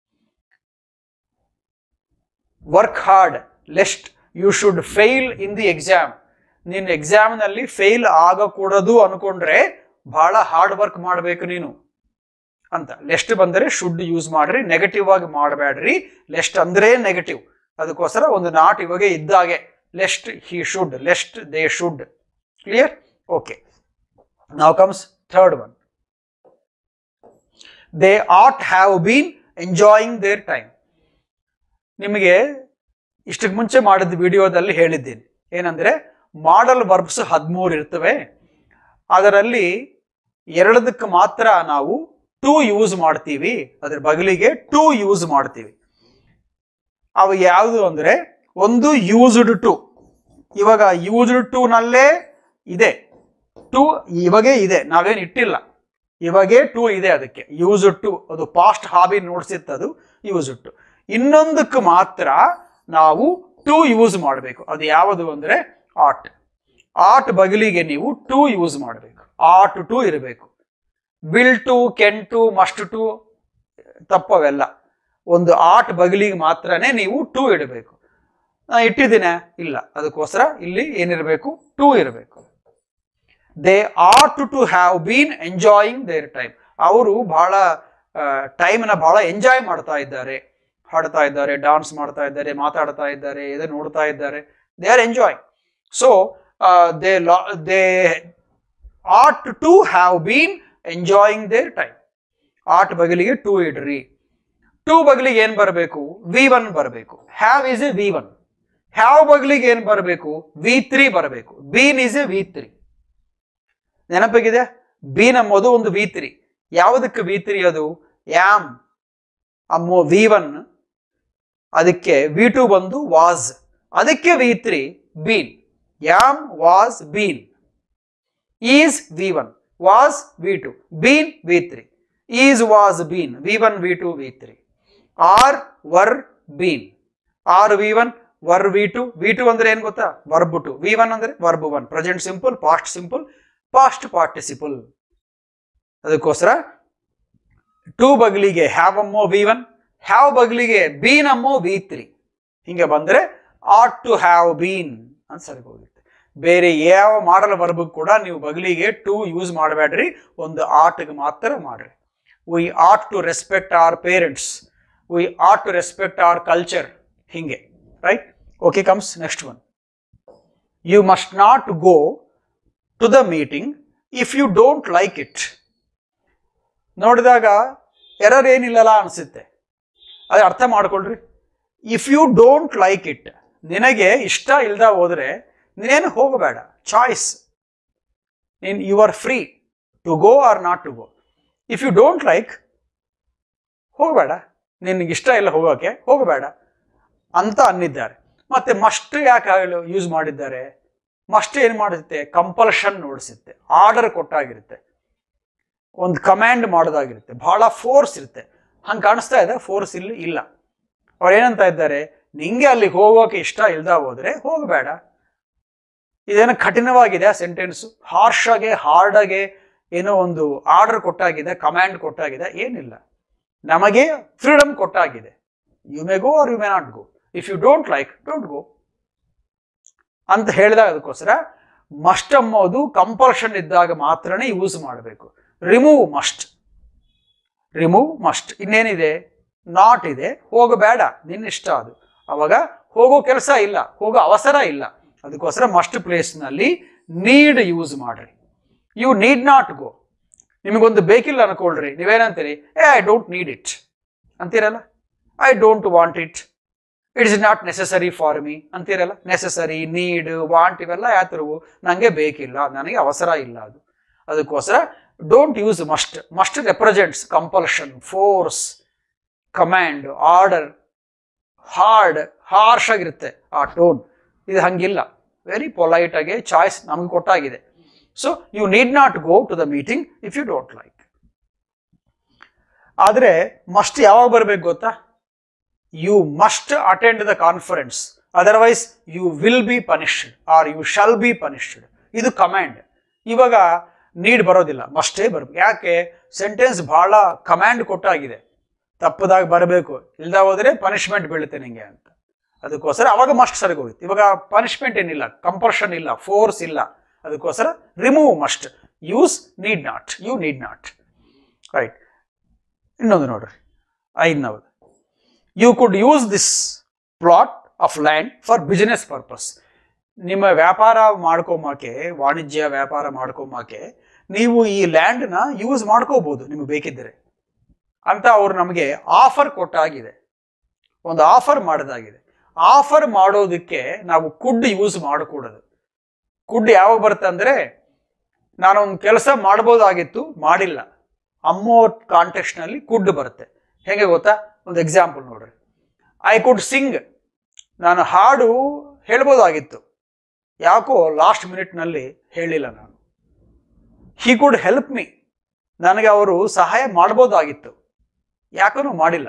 work hard lest you should fail in the exam ನೀನು ಎಕ್ಸಾಮ್ನಲ್ಲಿ ಫೇಲ್ ಆಗಕೂಡದು ಅನ್ಕೊಂಡ್ರೆ ಬಹಳ ಹಾರ್ಡ್ ವರ್ಕ್ ಮಾಡಬೇಕು ನೀನು ಅಂತ ಲೆಸ್ಟ್ ಬಂದರೆ ಶುಡ್ ಯೂಸ್ ಮಾಡ್ರಿ ನೆಗೆಟಿವ್ ಆಗಿ ಮಾಡಬೇಡ್ರಿ ಲೆಸ್ಟ್ ಅಂದ್ರೆ ನೆಗೆಟಿವ್ ಅದಕ್ಕೋಸ್ಕರ ಒಂದು ನಾಟ್ ಇವಾಗೆ ಇದ್ದಾಗೆ lest he should lest they should clear okay ನಾವು comes third one they ought have been enjoying their time ನಿಮಗೆ ಇಷ್ಟಕ್ಕೆ ಮುಂಚೆ ಮಾಡಿದ ವಿಡಿಯೋದಲ್ಲಿ ಹೇಳಿದ್ದೀನಿ ಏನಂದ್ರೆ ಮಾಡಲ್ ವರ್ಬ್ಸ್ ಹದಿಮೂರು ಇರ್ತವೆ ಅದರಲ್ಲಿ ಎರಡದಕ್ಕೆ ಮಾತ್ರ ನಾವು ಟೂ ಯೂಸ್ ಮಾಡ್ತೀವಿ ಅದ್ರ ಬಗಲಿಗೆ ಟೂ ಯೂಸ್ ಮಾಡ್ತೀವಿ ಅವು ಯಾವುದು ಅಂದ್ರೆ ಒಂದು ಯೂಸ್ಡ್ ಟು ಇವಾಗ ಯೂಸ್ಡ್ ಟು ನಲ್ಲೇ ಇದೆ ಟು ಇವಾಗೇ ಇದೆ ನಾವೇನು ಇಟ್ಟಿಲ್ಲ ಇವಾಗೇ ಟೂ ಇದೆ ಅದಕ್ಕೆ ಯೂಸ್ ಟು ಅದು ಪಾಸ್ಟ್ ಹಾಬಿ ನೋಡ್ಸಿತ್ತದು ಯೂಸ್ ಟು ಇನ್ನೊಂದಕ್ಕೆ ಮಾತ್ರ ನಾವು ಟು ಯೂಸ್ ಮಾಡಬೇಕು ಅದು ಯಾವುದು ಅಂದ್ರೆ ಆಟ್ ಆಟ್ ಬಗಲಿಗೆ ನೀವು ಟು ಯೂಸ್ ಮಾಡಬೇಕು ಆಟ್ ಟು ಇರಬೇಕು will to can to must to ತಪ್ಪವೆಲ್ಲ ಒಂದು ಆಟ್ ಬಗಲಿಗೆ ಮಾತ್ರನೇ ನೀವು ಟು ಇಡಬೇಕು ನಾ ಇಟ್ಟಿದ್ದೀನ ಇಲ್ಲ ಅದಕ್ಕೋಸ್ಕರ ಇಲ್ಲಿ ಏನಿರಬೇಕು ಟು ಇರಬೇಕು they ought to have been enjoying their time ಅವರು ಬಹಳ ಟೈಮ್ನ ಬಹಳ ಎಂಜಾಯ್ ಮಾಡ್ತಾ ಇದ್ದಾರೆ ಹಾಡ್ತಾ ಇದ್ದಾರೆ ಡಾನ್ಸ್ ಮಾಡ್ತಾ ಇದ್ದಾರೆ ಮಾತಾಡ್ತಾ ಇದ್ದಾರೆ ಇದು ನೋಡ್ತಾ ಇದ್ದಾರೆ they are enjoying so they ಲಾ they ought to have been enjoying their time ought ಬಗಲಿಗೆ ಟೂ ಇಡ್ರಿ ಟೂ ಬಗಲಿಗೆ ಏನ್ ಬರಬೇಕು ವಿ ಒನ್ ಬರಬೇಕು have is a V one have ಬಗಲಿಗೆ ಏನ್ ಬರಬೇಕು ವಿ ತ್ರೀ ಬರಬೇಕು been is a V three ನೆನಪಿಗಿದೆ ಬೀನ್ ಎಂಬುದು ಒಂದು ವಿ ತ್ರೀ ಯಾವುದಕ್ಕೆ ವಿ ತ್ರೀ ಅದು ಯಾಮ್ ಅಮ್ಮೋ ವಿ ಒನ್ ಅದಕ್ಕೆ ವಿ ಟು ಬಂದು ವಾಸ್ ಅದಕ್ಕೆ V three been yam was been is V one was V two been V three is was been V one V two V three are were been are V one were V two V two ಅಂದ್ರೆ ಏನ್ ಗೊತ್ತಾ verb two V one ಅಂದ್ರೆ verb one present simple past simple past participle ಅದಕ್ಕೋಸ್ಕರ to ಬಗ್ಲಿಗೆ have ಅಮ್ಮೋ V one have ಬಗ್ಲಿಗೆ been ಅಮ್ಮೋ V three ಹಿಂಗೆ ಬಂದರೆ ಆಟ್ ಟು ಹ್ಯಾವ್ ಬೀನ್ ಅಂತ ಸರಿ ಹೋಗುತ್ತೆ ಬೇರೆ ಯಾವ ಮಾಡಲ್ ವರ್ಬ್ ಕೂಡ ನೀವು ಬಗಲಿಗೆ ಟು ಯೂಸ್ ಮಾಡಬೇಡ್ರಿ ಒಂದು ಆಟ್ಗೆ ಮಾತ್ರ ಮಾಡ್ರಿ we ought to respect our parents we ought to respect our culture ಹಿಂಗೆ right okay comes next one you must not go to the meeting if you don't like it ನೋಡಿದಾಗ error ಏನಿಲ್ಲಲ್ಲ ಅನಿಸುತ್ತೆ ಅದು ಅರ್ಥ ಮಾಡ್ಕೊಳ್ರಿ if you don't like it ನಿನಗೆ ಇಷ್ಟ ಇಲ್ದ ಹೋದರೆ ನೀನೇನು ಹೋಗಬೇಡ ಚಾಯ್ಸ್ ನೀನು you are free to go or not to go if you don't like ಹೋಗಬೇಡ ನಿನಗೆ ಇಷ್ಟ ಇಲ್ಲ ಹೋಗೋಕೆ ಹೋಗಬೇಡ ಅಂತ ಅನ್ನಿದ್ದಾರೆ ಮತ್ತೆ ಮಸ್ಟ್ ಯಾಕೆ ಯೂಸ್ ಮಾಡಿದ್ದಾರೆ ಮಸ್ಟ್ ಏನು ಮಾಡುತ್ತೆ ಕಂಪಲ್ಷನ್ ನೋಡಿಸುತ್ತೆ ಆರ್ಡರ್ ಕೊಟ್ಟಾಗಿರುತ್ತೆ ಒಂದು ಕಮ್ಯಾಂಡ್ ಮಾಡೋದಾಗಿರುತ್ತೆ ಬಹಳ ಫೋರ್ಸ್ ಇರುತ್ತೆ ಹಂಗೆ ಕಾಣಿಸ್ತಾ ಇದೆ ಫೋರ್ಸ್ ಇಲ್ಲಿ ಇಲ್ಲ ಅವ್ರು ಏನಂತ ಇದ್ದಾರೆ ನಿಂಗೆ ಅಲ್ಲಿಗೆ ಹೋಗೋಕೆ ಇಷ್ಟ ಇಲ್ದ ಹೋದ್ರೆ ಹೋಗಬೇಡ ಇದೇನೋ ಕಠಿಣವಾಗಿದೆ ಆ ಸೆಂಟೆನ್ಸು ಹಾರ್ಷಾಗೆ ಹಾರ್ಡಾಗೆ ಏನೋ ಒಂದು ಆರ್ಡರ್ ಕೊಟ್ಟಾಗಿದೆ ಕಮ್ಯಾಂಡ್ ಕೊಟ್ಟಾಗಿದೆ ಏನಿಲ್ಲ ನಮಗೆ ಫ್ರೀಡಮ್ ಕೊಟ್ಟಾಗಿದೆ you may go or you may not go if you don't like don't go ಅಂತ ಹೇಳಿದಾಗ ಅದಕ್ಕೋಸ್ಕರ ಮಸ್ಟ್ ಅಂಬೋದು ಕಂಪಲ್ಷನ್ ಇದ್ದಾಗ ಮಾತ್ರನೇ ಯೂಸ್ ಮಾಡಬೇಕು ರಿಮೂವ್ ಮಸ್ಟ್ ರಿಮೂವ್ ಮಸ್ಟ್ ಇನ್ನೇನಿದೆ ನಾಟ್ ಇದೆ ಹೋಗಬೇಡ ನಿನ್ನಿಷ್ಟ ಅದು ಅವಾಗ ಹೋಗೋ ಕೆಲಸ ಇಲ್ಲ ಹೋಗೋ ಅವಸರ ಇಲ್ಲ ಅದಕ್ಕೋಸ್ಕರ ಮಸ್ಟ್ ಪ್ಲೇಸ್ನಲ್ಲಿ ನೀಡ್ ಯೂಸ್ ಮಾಡ್ರಿ ಯು ನೀಡ್ ನಾಟ್ ಗೋ ನಿಮಗೊಂದು ಬೇಕಿಲ್ಲ ಅನ್ಕೊಳ್ರಿ ನೀವೇನಂತೀರಿ ಏ ಐ ಡೋಂಟ್ ನೀಡ್ ಇಟ್ ಅಂತೀರಲ್ಲ I don't want it it is not necessary for me ಅಂತೀರಲ್ಲ ನೆಸಸರಿ ನೀಡ್ ವಾಂಟ್ ಇವೆಲ್ಲ ಯಾತ್ರವು ನನಗೆ ಬೇಕಿಲ್ಲ ನನಗೆ ಅವಸರ ಇಲ್ಲ ಅದು ಅದಕ್ಕೋಸ್ಕರ don't use must must represents compulsion force command order hard harsh ಆಗಿರುತ್ತೆ ಆ ಟೋನ್ ಇದು ಹಂಗಿಲ್ಲ ವೆರಿ ಪೊಲೈಟ್ ಆಗಿ ಚಾಯ್ಸ್ ನಮ್ಗೆ ಕೊಟ್ಟಾಗಿದೆ so you need not go to the meeting if you don't like ಆದರೆ ಮಸ್ಟ್ ಯಾವಾಗ ಬರಬೇಕು ಗೊತ್ತಾ you must attend the conference otherwise you will be punished or you shall be punished ಇದು command ಇವಾಗ need ಬರೋದಿಲ್ಲ ಮಸ್ಟೇ ಬರಬೇಕು ಯಾಕೆ ಸೆಂಟೆನ್ಸ್ ಬಹಳ ಕಮ್ಯಾಂಡ್ ಕೊಟ್ಟಾಗಿದೆ ತಪ್ಪದಾಗ ಬರಬೇಕು ಇಲ್ದ ಹೋದ್ರೆ ಪನಿಷ್ಮೆಂಟ್ ಬೀಳುತ್ತೆ ನಿಂಗೆ ಅಂತ ಅದಕ್ಕೋಸ್ಕರ ಅವಾಗ ಮಸ್ಟ್ ಸರಿಗೆ ಹೋಗುತ್ತೆ ಇವಾಗ ಪನಿಷ್ಮೆಂಟ್ ಏನಿಲ್ಲ ಕಂಪಲ್ಷನ್ ಇಲ್ಲ ಫೋರ್ಸ್ ಇಲ್ಲ ಅದಕ್ಕೋಸ್ಕರ remove must use need not you need not right ಇನ್ನೊಂದು ನೋಡ್ರಿ ಐದನವದು you could use this plot of land for business purpose ನಿಮ್ಮ ವ್ಯಾಪಾರ ಮಾಡ್ಕೊಂಬಕ್ಕೆ ವಾಣಿಜ್ಯ ವ್ಯಾಪಾರ ಮಾಡ್ಕೊಂಬಕ್ಕೆ ನೀವು ಈ ಲ್ಯಾಂಡ್ನ ಯೂಸ್ ಮಾಡ್ಕೋಬಹುದು ನಿಮಗೆ ಬೇಕಿದ್ದರೆ ಅಂತ ಅವ್ರು ನಮಗೆ ಆಫರ್ ಕೊಟ್ಟಾಗಿದೆ ಒಂದು ಆಫರ್ ಮಾಡೋದಾಗಿದೆ ಆಫರ್ ಮಾಡೋದಕ್ಕೆ ನಾವು ಕುಡ್ ಯೂಸ್ ಮಾಡಕೂಡದು ಕುಡ್ ಯಾವಾಗ ಬರುತ್ತೆ ಅಂದರೆ ನಾನೊಂದು ಕೆಲಸ ಮಾಡ್ಬೋದಾಗಿತ್ತು ಮಾಡಿಲ್ಲ ಅಮ್ಮೋ ಕಾಂಟೆಕ್ಸ್ಟ್ನಲ್ಲಿ ಕುಡ್ ಬರುತ್ತೆ ಹೇಗೆ ಗೊತ್ತಾ ಒಂದು ಎಕ್ಸಾಂಪಲ್ ನೋಡ್ರಿ ಐ ಕುಡ್ ಸಿಂಗ್ ನಾನು ಹಾಡು ಹೇಳ್ಬೋದಾಗಿತ್ತು ಯಾಕೋ ಲಾಸ್ಟ್ ಮಿನಿಟ್ನಲ್ಲಿ ಹೇಳಿಲ್ಲ ನಾನು ಹಿ ಕುಡ್ ಹೆಲ್ಪ್ ಮೀ ನನಗೆ ಅವರು ಸಹಾಯ ಮಾಡ್ಬೋದಾಗಿತ್ತು ಯಾಕೂ ಮಾಡಿಲ್ಲ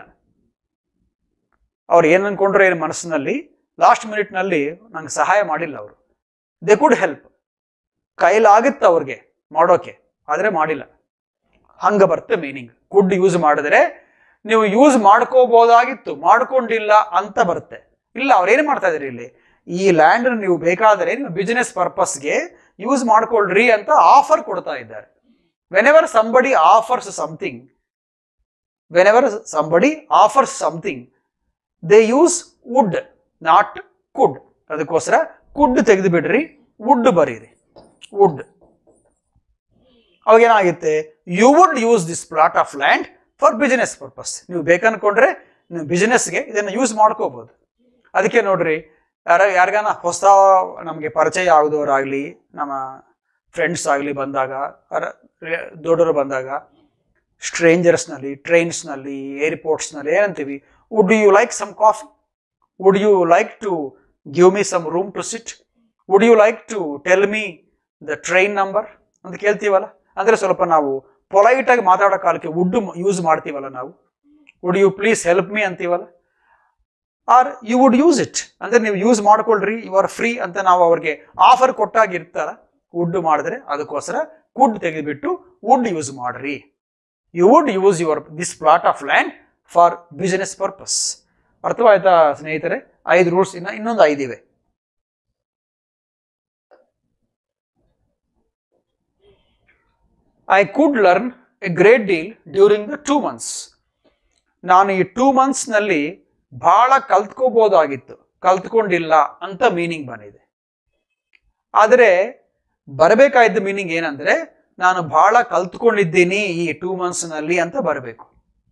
ಅವ್ರು ಏನು ಅನ್ಕೊಂಡ್ರೆ ಏನು ಮನಸ್ಸಿನಲ್ಲಿ ಲಾಸ್ಟ್ ಮಿನಿಟ್ನಲ್ಲಿ ನಂಗೆ ಸಹಾಯ ಮಾಡಿಲ್ಲ ಅವರು ದೇ ಕುಡ್ ಹೆಲ್ಪ್ ಕೈಲಾಗಿತ್ತು ಅವ್ರಿಗೆ ಮಾಡೋಕೆ ಆದರೆ ಮಾಡಿಲ್ಲ ಹಂಗೆ ಬರುತ್ತೆ ಮೀನಿಂಗ್ ಕುಡ್ ಯೂಸ್ ಮಾಡಿದ್ರೆ ನೀವು ಯೂಸ್ ಮಾಡ್ಕೋಬೋದಾಗಿತ್ತು ಮಾಡ್ಕೊಂಡಿಲ್ಲ ಅಂತ ಬರುತ್ತೆ ಇಲ್ಲ ಅವ್ರೇನು ಮಾಡ್ತಾ ಇದ್ದಾರೆ ಇಲ್ಲಿ ಈ ಲ್ಯಾಂಡ್ ನೀವು ಬೇಕಾದರೆ ನೀವು ಬಿಸ್ನೆಸ್ ಪರ್ಪಸ್ಗೆ ಯೂಸ್ ಮಾಡ್ಕೊಳ್ರಿ ಅಂತ ಆಫರ್ ಕೊಡ್ತಾ ಇದ್ದಾರೆ whenever somebody offers something whenever somebody offers something they use would not could ಅದಕ್ಕೋಸ್ಕರ ಕುಡ್ ತೆಗೆದು ಬಿಡ್ರಿ ವುಡ್ ಬರೀರಿ ವುಡ್ ಅವಾಗೇನಾಗುತ್ತೆ you would use this plot of land for business purpose ನೀವು ಬೇಕನ್ಕೊಂಡ್ರೆ ನೀವು ಬಿಸ್ನೆಸ್ಗೆ ಇದನ್ನು ಯೂಸ್ ಮಾಡ್ಕೋಬೋದು ಅದಕ್ಕೆ ನೋಡ್ರಿ ಯಾರ ಯಾರಿಗಾನ ಹೊಸ ನಮಗೆ ಪರಿಚಯ ಆಗೋದವರಾಗಲಿ ನಮ್ಮ ಫ್ರೆಂಡ್ಸ್ ಆಗಲಿ ಬಂದಾಗ ಅರ- ರೇ- ದೊಡ್ಡವರು ಬಂದಾಗ ಸ್ಟ್ರೇಂಜರ್ಸ್ನಲ್ಲಿ ಟ್ರೈನ್ಸ್ನಲ್ಲಿ ಏರ್ಪೋರ್ಟ್ಸ್ನಲ್ಲಿ ಏನಂತೀವಿ would you like some coffee would you like to give me some room to sit would you like to tell me the train number ಅಂತ ಕೇಳ್ತೀವಲ್ಲ ಅಂದರೆ ಸ್ವಲ್ಪ ನಾವು ಪೊಲೈಟಾಗಿ ಮಾತಾಡೋ ಕಾಲಕ್ಕೆ ವುಡ್ ಯೂಸ್ ಮಾಡ್ತೀವಲ್ಲ ನಾವು would you please help me ಅಂತೀವಲ್ಲ or you would use it ಅಂದರೆ ನೀವು ಯೂಸ್ ಮಾಡ್ಕೊಳ್ರಿ ಯು ಆರ್ ಫ್ರೀ ಅಂತ ನಾವು ಅವ್ರಿಗೆ ಆಫರ್ ಕೊಟ್ಟಾಗಿರ್ತಾರ ವುಡ್ ಮಾಡಿದ್ರೆ ಅದಕ್ಕೋಸ್ಕರ ಕುಡ್ ತೆಗೆದುಬಿಟ್ಟು ವುಡ್ ಯೂಸ್ ಮಾಡ್ರಿ you would use your this plot of land for business purpose ಅರ್ಥವಾಯ್ತಾ ಸ್ನೇಹಿತರೆ ಐದು ರೂಲ್ಸ್ ಇನ್ನ ಇನ್ನೊಂದು ಐದಿವೆ I could learn a great deal during the two months ನಾನು ಈ ಟೂ ಮಂತ್ಸ್ನಲ್ಲಿ ಬಹಳ ಕಲ್ತ್ಕೋಬೋದಾಗಿತ್ತು ಕಲ್ತ್ಕೊಂಡಿಲ್ಲ ಅಂತ ಮೀನಿಂಗ್ ಬಂದಿದೆ ಆದರೆ ಬರಬೇಕಾಗಿದ್ದ ಮೀನಿಂಗ್ ಏನಂದ್ರೆ ನಾನು ಬಹಳ ಕಲ್ತ್ಕೊಂಡಿದ್ದೀನಿ ಈ ಟೂ ಮಂತ್ಸ್ನಲ್ಲಿ ಅಂತ ಬರಬೇಕು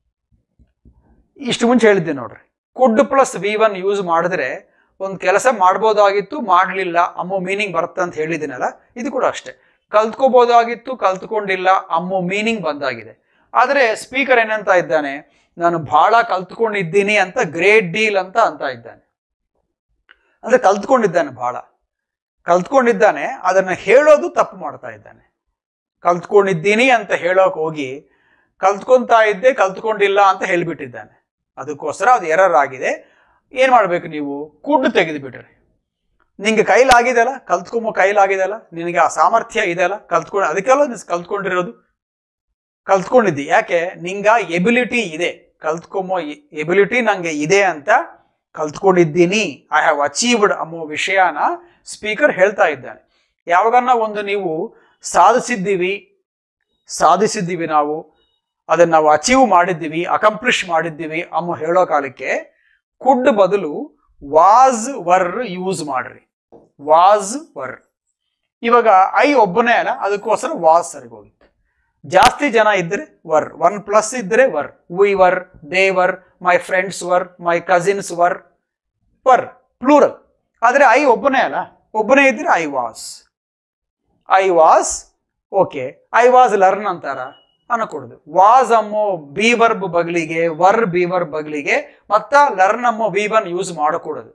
ಇಷ್ಟು ಮುಂಚೆ ಹೇಳಿದ್ದೆ ನೋಡ್ರಿ could plus V one use ಮಾಡಿದ್ರೆ ಒಂದು ಕೆಲಸ ಮಾಡ್ಬೋದಾಗಿತ್ತು ಮಾಡಲಿಲ್ಲ ಅಮ್ಮೋ ಮೀನಿಂಗ್ ಬರುತ್ತೆ ಅಂತ ಹೇಳಿದ್ದೀನಲ್ಲ ಇದು ಕೂಡ ಅಷ್ಟೇ ಕಲ್ತ್ಕೋಬೋದಾಗಿತ್ತು ಕಲ್ತ್ಕೊಂಡಿಲ್ಲ ಅಮ್ಮೋ ಮೀನಿಂಗ್ ಬಂದಾಗಿದೆ ಆದರೆ ಸ್ಪೀಕರ್ ಏನಂತ ಇದ್ದಾನೆ ನಾನು ಬಹಳ ಕಲ್ತ್ಕೊಂಡಿದ್ದೀನಿ ಅಂತ ಗ್ರೇಟ್ ಡೀಲ್ ಅಂತ ಅಂತ ಇದ್ದಾನೆ ಅಂದ್ರೆ ಕಲ್ತ್ಕೊಂಡಿದ್ದಾನೆ ಬಹಳ ಕಲ್ತ್ಕೊಂಡಿದ್ದಾನೆ ಅದನ್ನು ಹೇಳೋದು ತಪ್ಪು ಮಾಡ್ತಾ ಇದ್ದಾನೆ ಕಲ್ತ್ಕೊಂಡಿದ್ದೀನಿ ಅಂತ ಹೇಳೋಕೆ ಹೋಗಿ ಕಲ್ತ್ಕೊಂತಾ ಇದ್ದೆ ಕಲ್ತ್ಕೊಂಡಿಲ್ಲ ಅಂತ ಹೇಳ್ಬಿಟ್ಟಿದ್ದಾನೆ ಅದಕ್ಕೋಸ್ಕರ ಅದು ಎರರ್ ಆಗಿದೆ ಏನು ಮಾಡಬೇಕು ನೀವು ಕುಡ್ ತೆಗೆದು ಬಿಟ್ರಿ ನಿಂಗೆ ಕೈಲಾಗಿದೆಯಲ್ಲ ಕಲ್ತ್ಕೊಂಬೋ ಕೈಲಾಗಿದೆಯಲ್ಲ ನಿನಗೆ ಆ ಸಾಮರ್ಥ್ಯ ಇದೆಯಲ್ಲ ಕಲ್ತ್ಕೊಂಡು ಅದಕ್ಕೆಲ್ಲ ನೀನು ಕಲ್ತ್ಕೊಂಡಿರೋದು ಕಲ್ತ್ಕೊಂಡಿದ್ದಿ ಯಾಕೆ ನಿಂಗ ಎಬಿಲಿಟಿ ಇದೆ ಕಲ್ತ್ಕೊಂಬೋ ಎಬಿಲಿಟಿ ನಂಗೆ ಇದೆ ಅಂತ ಕಲ್ತ್ಕೊಂಡಿದ್ದೀನಿ ಐ ಹ್ಯಾವ್ ಅಚೀವ್ಡ್ ಅನ್ನೋ ವಿಷಯನ ಸ್ಪೀಕರ್ ಹೇಳ್ತಾ ಇದ್ದಾನೆ ಯಾವಾಗನ್ನ ಒಂದು ನೀವು ಸಾಧಿಸಿದ್ದೀವಿ ಸಾಧಿಸಿದ್ದೀವಿ ನಾವು ಅದನ್ನು ನಾವು ಅಚೀವ್ ಮಾಡಿದ್ದೀವಿ ಅಕಂಪ್ಲಿಷ್ ಮಾಡಿದ್ದೀವಿ ಅಮ್ಮ ಹೇಳೋ ಕಾಲಕ್ಕೆ ಕುಡ್ ಬದಲು ವಾಸ್ ವರ್ ಯೂಸ್ ಮಾಡ್ರಿ ವಾಸ್ ವರ್ ಇವಾಗ ಐ ಒಬ್ಬನೇ ಅಲ್ಲ ಅದಕ್ಕೋಸ್ಕರ ವಾಸ್ ಸರಿಗೆ ಹೋಗಿತ್ತು ಜಾಸ್ತಿ ಜನ ಇದ್ರೆ ವರ್ ಒನ್ ಪ್ಲಸ್ ಇದ್ರೆ were we were they were my friends were my cousins were were plural ಆದರೆ ಐ ಒಬ್ಬನೇ ಅಲ್ಲ ಒಬ್ಬನೇ ಇದ್ರೆ I was I was okay I was learn ಅಂತಾರ ಅನ್ನಕೊಡುದು ವಾಸ್ ಅಮ್ಮೋ ಬಿ ವರ್ಬ್ ಬಗ್ಲಿಗೆ ವರ್ ಬಿ ವರ್ಬ್ ಬಗ್ಲಿಗೆ ಮತ್ತ ಲರ್ನ್ ಅಮ್ಮೋ ಬಿ ಒನ್ ಯೂಸ್ ಮಾಡಕೂಡದು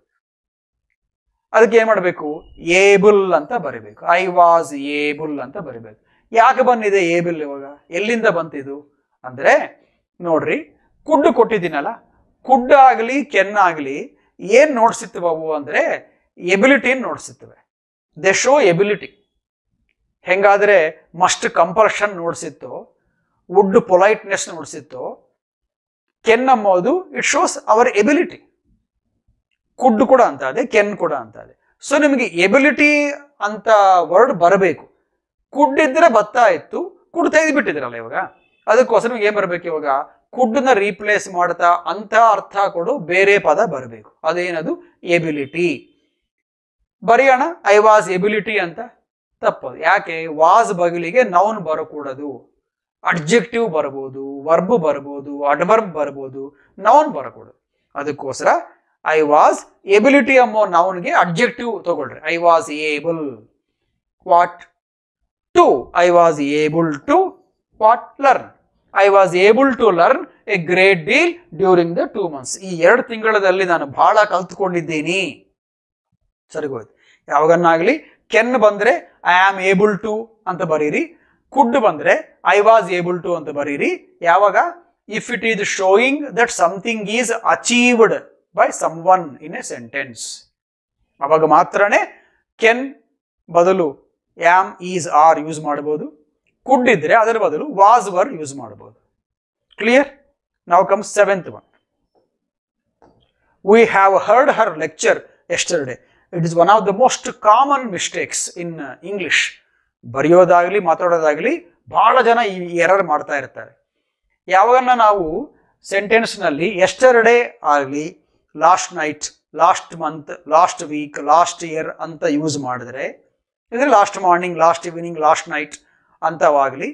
ಅದಕ್ಕೆ ಏನ್ ಮಾಡಬೇಕು ಏಬಲ್ ಅಂತ ಬರಿಬೇಕು ಐ ವಾಸ್ ಏಬಲ್ ಅಂತ ಬರಿಬೇಕು ಯಾಕೆ ಬಂದಿದೆ ಏಬಲ್ ಇವಾಗ ಎಲ್ಲಿಂದ ಬಂತಿದು ಅಂದ್ರೆ ನೋಡ್ರಿ ಕುಡ್ಡು ಕೊಟ್ಟಿದ್ದೀನಲ್ಲ ಕುಡ್ ಆಗಲಿ ಕೆನ್ ಆಗಲಿ ಏನ್ ನೋಡ್ಸಿತ್ತವೆ ಅವು ಅಂದ್ರೆ ಎಬಿಲಿಟಿನ ನೋಡ್ಸಿತ್ತವೆ ದೆ ಶೋ ಎಬಿಲಿಟಿ ಹೆಂಗಾದ್ರೆ ಮಸ್ಟ್ ಕಂಪಲ್ಷನ್ ನೋಡ್ಸಿತ್ತು ವುಡ್ ಪೊಲೈಟ್ನೆಸ್ ನೋಡ್ಸಿತ್ತು ಕೆನ್ ಅಂಬೋದು it shows our ability could ಕೂಡ ಅಂತ ಇದೆ ಕೆನ್ ಕೂಡ ಅಂತ ಇದೆ ಸೊ ನಿಮಗೆ ಎಬಿಲಿಟಿ ಅಂತ ವರ್ಡ್ ಬರಬೇಕು ಕುಡ್ ಇದ್ರೆ ಬರ್ತಾ ಇತ್ತು ಕುಡ್ ತೆಗೆದು ಬಿಟ್ಟಿದ್ರಲ್ಲ ಇವಾಗ ಅದಕ್ಕೋಸ್ಕರ ನಿಮ್ಗೆ ಏನ್ ಬರ್ಬೇಕು ಇವಾಗ ಕುಡ್ನ ರೀಪ್ಲೇಸ್ ಮಾಡ್ತಾ ಅಂತ ಅರ್ಥ ಕೊಡು ಬೇರೆ ಪದ ಬರಬೇಕು ಅದೇನದು ಎಬಿಲಿಟಿ ಬರೆಯೋಣ ಐ ವಾಸ್ ಎಬಿಲಿಟಿ ಅಂತ ತಪ್ಪದು ಯಾಕೆ ವಾಸ್ ಬಗಲಿಗೆ ನೌನ್ ಬರಕೂಡದು ಅಡ್ಜೆಕ್ಟಿವ್ ಬರಬಹುದು ವರ್ಬ್ ಬರಬಹುದು ಅಡ್ವರ್ಬ್ ಬರಬಹುದು ನೌನ್ ಬರಕೂಡದು ಅದಕ್ಕೋಸ್ಕರ ಐ ವಾಸ್ ಎಬಿಲಿಟಿ ಎಂಬೋ ನೌನ್ಗೆ ಅಡ್ಜೆಕ್ಟಿವ್ ತಗೊಳ್ರಿ I was able what to I was able to what learn I was able to learn a great deal during the two months ಈ ಎರಡು ತಿಂಗಳಲ್ಲಿ ನಾನು ಬಹಳ ಕಲ್ತ್ಕೊಂಡಿದ್ದೀನಿ ಸರಿಗೋಯ್ತು ಯಾವಾಗನ್ನಾಗಲಿ ಕೆನ್ ಬಂದ್ರೆ ಐ ಆಮ್ ಏಬಲ್ ಟು ಅಂತ ಬರೀರಿ ಕುಡ್ ಬಂದ್ರೆ ಐ ವಾಸ್ ಏಬಲ್ ಟು ಅಂತ ಬರೀರಿ ಯಾವಾಗ if it is showing that something is achieved by someone in a sentence ಅವಾಗ ಮಾತ್ರನೇ ಕೆನ್ ಬದಲು ಆಮ್ ಈಸ್ ಆರ್ ಯೂಸ್ ಮಾಡ್ಬೋದು ಕುಡ್ ಇದ್ರೆ ಅದರ ಬದಲು ವಾಸ್ ವರ್ ಯೂಸ್ ಮಾಡ್ಬೋದು ಕ್ಲಿಯರ್ ನಾವು come seventh one we have heard her lecture yesterday it is one of the most common mistakes in English ಬರೆಯೋದಾಗ್ಲಿ ಮಾತಾಡೋದಾಗ್ಲಿ ಬಹಳ ಜನ ಈ ಎರರ್ ಮಾಡ್ತಾ ಇರ್ತಾರೆ ಯಾವಾಗನ್ನ ನಾವು ಸೆಂಟೆನ್ಸ್ನಲ್ಲಿ ಎಸ್ಟರ್ಡೇ ಆಗಲಿ last night last month last week last year ಅಂತ ಯೂಸ್ ಮಾಡಿದ್ರೆ ಅಂದರೆ last morning last evening last night ಅಂತವಾಗಲಿ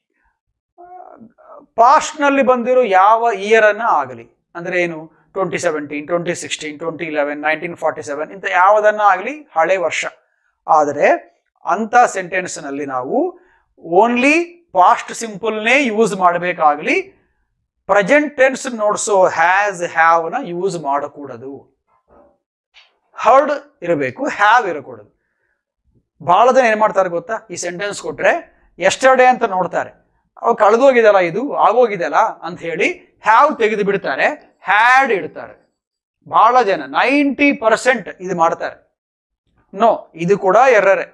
ಪಾಸ್ಟ್ನಲ್ಲಿ ಬಂದಿರೋ ಯಾವ ಇಯರನ್ನ ಆಗಲಿ ಅಂದರೆ ಏನು twenty seventeen twenty sixteen twenty eleven nineteen forty seven ಇಂಥ ಯಾವುದನ್ನ ಆಗಲಿ ಹಳೆ ವರ್ಷ ಆದರೆ ಅಂಥ ಸೆಂಟೆನ್ಸ್ನಲ್ಲಿ ನಾವು ಓನ್ಲಿ ಪಾಸ್ಟ್ ಸಿಂಪಲ್ನೇ ಯೂಸ್ ಮಾಡಬೇಕಾಗಲಿ ಪ್ರೆಸೆಂಟ್ ಟೆನ್ಸ್ ನೋಡಿಸೋ ಹ್ಯಾಸ್ ಹ್ಯಾವ್ನ ಯೂಸ್ ಮಾಡಕೂಡದು ಹರ್ಡ್ ಇರಬೇಕು ಹ್ಯಾವ್ ಇರಕೂಡದು ಬಹಳ ಜನ ಏನು ಮಾಡ್ತಾರೆ ಗೊತ್ತಾ ಈ ಸೆಂಟೆನ್ಸ್ ಕೊಟ್ರೆ ಎಸ್ಟರ್ಡೇ ಅಂತ ನೋಡ್ತಾರೆ ಅವು ಕಳೆದೋಗಿದೆಲ್ಲ ಇದು ಆಗೋಗಿದೆಲ್ಲ ಅಂತ ಹೇಳಿ ಹ್ಯಾವ್ ತೆಗೆದು ಬಿಡ್ತಾರೆ ಹ್ಯಾಡ್ ಇಡ್ತಾರೆ ಬಹಳ ಜನ ನೈಂಟಿ ಪರ್ಸೆಂಟ್ ಇದು ಮಾಡ್ತಾರೆ ನೋ ಇದು ಕೂಡ ಎರರೇ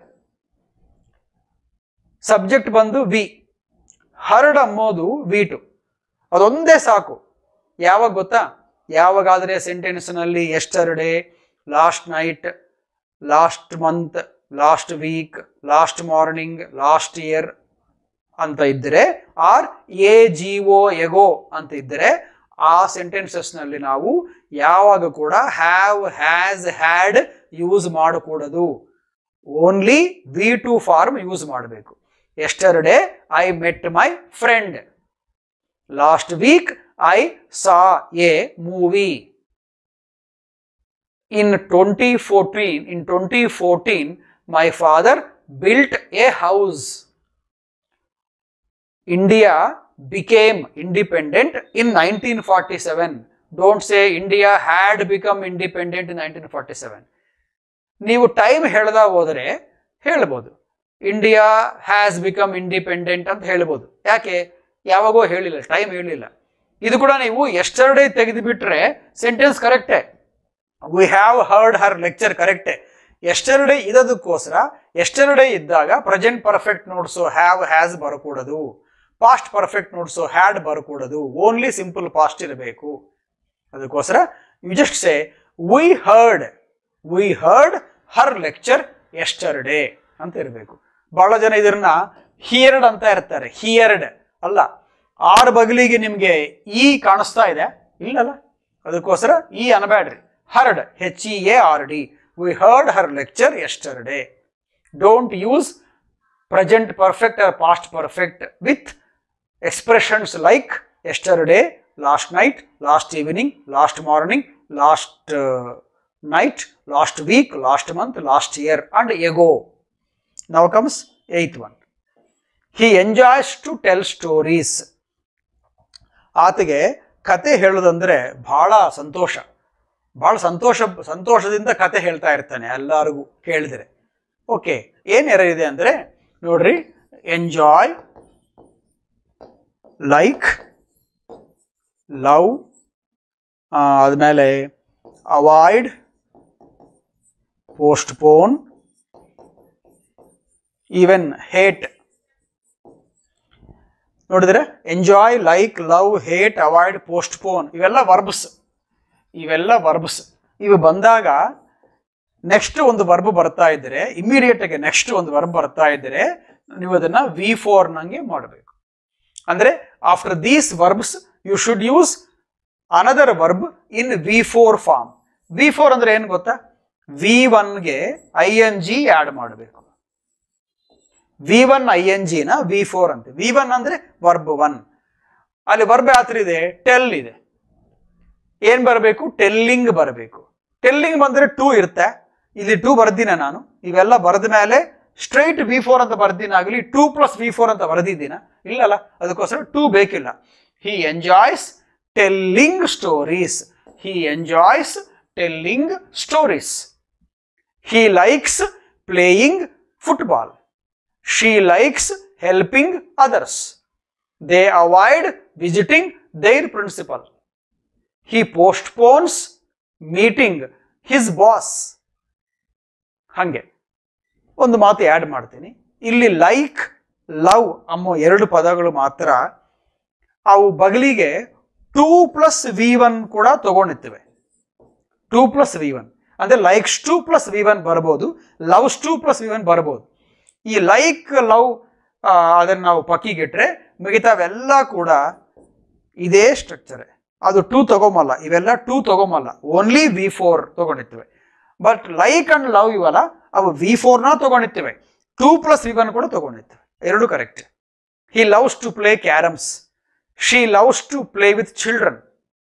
ಸಬ್ಜೆಕ್ಟ್ ಬಂದು ವಿ ಹರ್ಡ್ ಅಂಬೋದು ವಿ ಟು ಅದೊಂದೇ ಸಾಕು ಯಾವಾಗ ಗೊತ್ತಾ ಯಾವಾಗಾದರೆ ಸೆಂಟೆನ್ಸ್ನಲ್ಲಿ yesterday last night last month last week last morning last year ಅಂತ ಇದ್ದರೆ or A G O ago ಅಂತ ಇದ್ದರೆ ಆ ಸೆಂಟೆನ್ಸಸ್ನಲ್ಲಿ ನಾವು ಯಾವಾಗ ಕೂಡ ಹ್ಯಾವ್ ಹ್ಯಾಸ್ ಹ್ಯಾಡ್ ಯೂಸ್ ಮಾಡಕೂಡದು only V two form use ಮಾಡಬೇಕು yesterday I met my friend last week I saw a movie in 2014 in 2014 my father built a house india became independent in 1947 don't say india had become independent in 1947 ನೀವು time ಹೇಳ್ದ ಹೋದರೆ ಹೇಳ್ಬೋದು India has become independent ಅಂತ ಹೇಳ್ಬೋದು ಯಾಕೆ ಯಾವಾಗೋ ಹೇಳಿಲ್ಲ time ಹೇಳಿಲ್ಲ ಇದು ಕೂಡ ನೀವು ಎಸ್ಟರ್ಡೇ ತೆಗೆದುಬಿಟ್ರೆ ಸೆಂಟೆನ್ಸ್ ಕರೆಕ್ಟೇ we have heard her lecture ಕರೆಕ್ಟೇ ಎಸ್ಟರ್ಡೇ ಇರೋದಕ್ಕೋಸ್ಕರ ಎಸ್ಟರ್ಡೇ ಇದ್ದಾಗ present perfect notes have has ಬರಕೂಡದು ಪಾಸ್ಟ್ ಪರ್ಫೆಕ್ಟ್ ನೋಟ್ಸು ಹ್ಯಾಡ್ ಬರಕೂಡದು ಓನ್ಲಿ ಸಿಂಪಲ್ ಪಾಸ್ಟ್ ಇರಬೇಕು ಅದಕ್ಕೋಸ್ಕರ you just say we heard we heard her lecture yesterday ಅಂತ ಇರಬೇಕು ಬಹಳ ಜನ ಇದನ್ನ ಹಿಯರ್ಡ್ ಅಂತ ಇರ್ತಾರೆ ಹಿಯರ್ಡ್ ಅಲ್ಲ ಆರ್ ಬಗಲಿಗೆ ನಿಮಗೆ ಈ ಕಾಣಿಸ್ತಾ ಇದೆ ಇಲ್ಲಲ್ಲ ಅದಕ್ಕೋಸ್ಕರ ಈ ಅನಬೇಡ್ರಿ heard H E A R D we heard her lecture yesterday don't use present perfect or past perfect with expressions like yesterday last night last evening last morning last night last week last month last year and ago ನಾವು comes eighth one he enjoys to tell stories ಆತಗೆ ಕತೆ ಹೇಳೋದಂದ್ರೆ ಬಹಳ ಸಂತೋಷ ಬಹಳ ಸಂತೋಷ ಸಂತೋಷದಿಂದ ಕತೆ ಹೇಳ್ತಾ ಇರ್ತಾನೆ ಎಲ್ಲರಿಗೂ ಕೇಳಿದ್ರೆ ಓಕೆ ಏನು ಎರ ಇದೆ ಅಂದರೆ ನೋಡ್ರಿ ಎಂಜಾಯ್ ಲೈಕ್ ಲವ್ ಆದಮೇಲೆ ಅವಾಯ್ಡ್ ಪೋಸ್ಟ್ಪೋನ್ ಈವನ್ ಹೇಟ್ ನೋಡಿದ್ರೆ enjoy like love hate avoid postpone ಇವೆಲ್ಲ ವರ್ಬ್ಸ್ ಇವೆಲ್ಲ ವರ್ಬ್ಸ್ ಇವು ಬಂದಾಗ ನೆಕ್ಸ್ಟ್ ಒಂದು ವರ್ಬ್ ಬರ್ತಾ ಇದ್ದರೆ ಇಮಿಡಿಯೇಟ್ ಆಗಿ ನೆಕ್ಸ್ಟ್ ಒಂದು ವರ್ಬ್ ಬರ್ತಾ ಇದ್ದರೆ ನೀವು ಅದನ್ನ ವಿ ಫೋರ್ ನಂಗೆ ಮಾಡಬೇಕು ಅಂದ್ರೆ after these verbs you should use another verb in V four form V four ಅಂದ್ರೆ ಏನು ಗೊತ್ತಾ ವಿ ಒನ್ಗೆ ಐ ಎನ್ ಜಿ ಆ್ಯಡ್ ಮಾಡಬೇಕು ವಿ ಒನ್ ಐ ಎನ್ ಜಿನ ವಿ ಫೋರ್ ಅಂತ ವಿ ಒನ್ ಅಂದ್ರೆ ವರ್ಬ್ ಒನ್ ಅಲ್ಲಿ ವರ್ಬ್ ಯಾತ್ರ ಇದೆ ಟೆಲ್ ಇದೆ ಏನ್ ಬರಬೇಕು ಟೆಲ್ಲಿಂಗ್ ಬರಬೇಕು ಟೆಲ್ಲಿಂಗ್ ಬಂದ್ರೆ ಟೂ ಇರುತ್ತೆ ಇಲ್ಲಿ ಟೂ ಬರ್ದಿನ ನಾನು ಇವೆಲ್ಲ ಬರೆದ ಮೇಲೆ ಸ್ಟ್ರೈಟ್ ವಿ ಫೋರ್ ಅಂತ ಬರ್ದಿನಾಗಲಿ ಟೂ ಪ್ಲಸ್ ವಿ ಫೋರ್ ಅಂತ ಬರೆದಿದ್ದೀನ ಇಲ್ಲಲ್ಲ ಅದಕ್ಕೋಸ್ಕರ ಟೂ ಬೇಕಿಲ್ಲ he enjoys telling stories he enjoys telling stories he likes playing football she likes helping others they avoid visiting their principal he postpones meeting his boss ಹಾಗೆ ಒಂದು ಮಾತು add ಮಾಡ್ತೀನಿ ಇಲ್ಲಿ ಲೈಕ್ ಲವ್ ಅನ್ನೋ ಎರಡು ಪದಗಳು ಮಾತ್ರ ಅವು ಬಗಲಿಗೆ ಟೂ ಪ್ಲಸ್ ವಿ ಒನ್ ಕೂಡ ತಗೊಂಡಿರ್ತವೆ ಟೂ ಪ್ಲಸ್ ವಿ ಒನ್ ಅಂದರೆ likes to plus V one ಬರ್ಬೋದು loves to plus V one ಬರ್ಬೋದು ಈ ಲೈಕ್ ಲವ್ ಅದನ್ನು ನಾವು ಪಕ್ಕಿಗಿಟ್ರೆ ಮಿಗತಾವೆಲ್ಲ ಕೂಡ ಇದೇ ಸ್ಟ್ರಕ್ಚರೇ ಅದು ಟೂ ತಗೊಂಬಲ್ಲ ಇವೆಲ್ಲ ಟೂ ತಗೊಂಬಲ್ಲ ಓನ್ಲಿ ವಿ ಫೋರ್ ತಗೊಂಡಿರ್ತವೆ ಬಟ್ ಲೈಕ್ ಅಂಡ್ ಲವ್ ಇವಲ್ಲ ಅವು ವಿ ಫೋರ್ನ ತಗೊಂಡಿರ್ತವೆ ಟೂ ಪ್ಲಸ್ ವಿ ಒನ್ ಕೂಡ ತಗೊಂಡಿರ್ತವೆ ಎರಡು correct he loves to play carroms she loves to play with children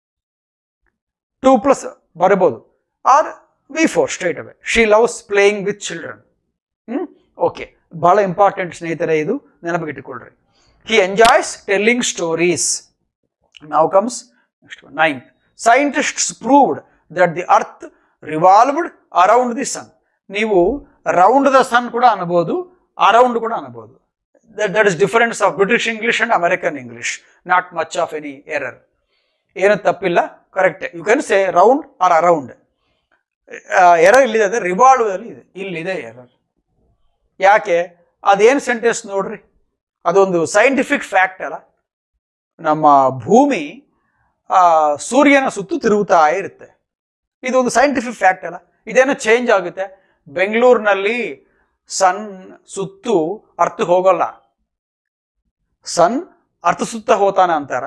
to plus ಬರಬಹುದು or V four straight away she loves playing with children hmm okay ಬಹಳ important ಸ್ನೇಹಿತರೆ ಇದು ನೆನಪಿಗಿಟ್ಟುಕೊಳ್ಳ್ರಿ he enjoys telling stories now comes next one ninth scientists proved that the earth revolved around the sun ನೀವು round the sun ಕೂಡ ಅನ್ಬೋದು around ಕೂಡ ಅನ್ಬೋದು that that is difference of British English and American English not much of any error ಏನು ತಪ್ಪಿಲ್ಲ correct you can say round or around error ಇಲ್ಲಿದೆ ಅಂದರೆ revolve ಅಲ್ಲಿ ಇದೆ ಇಲ್ಲಿದೆ ಎರರ್ ಯಾಕೆ ಅದೇನು ಸೆಂಟೆನ್ಸ್ ನೋಡ್ರಿ ಅದೊಂದು ಸೈಂಟಿಫಿಕ್ ಫ್ಯಾಕ್ಟ್ ಅಲ್ಲ ನಮ್ಮ ಭೂಮಿ ಆ, ಸೂರ್ಯನ ಸುತ್ತು ತಿರುಗುತ್ತಾ ಇರುತ್ತೆ ಇದು ಒಂದು ಸೈಂಟಿಫಿಕ್ ಫ್ಯಾಕ್ಟ್ ಅಲ್ಲ ಇದೇನೋ ಚೇಂಜ್ ಆಗುತ್ತೆ ಬೆಂಗಳೂರಿನಲ್ಲಿ ಸನ್ ಸುತ್ತು ಅರ್ಥ ಹೋಗಲ್ಲ ಸನ್ ಅರ್ಥ ಸುತ್ತ ಹೋತಾನ ಅಂತಾರ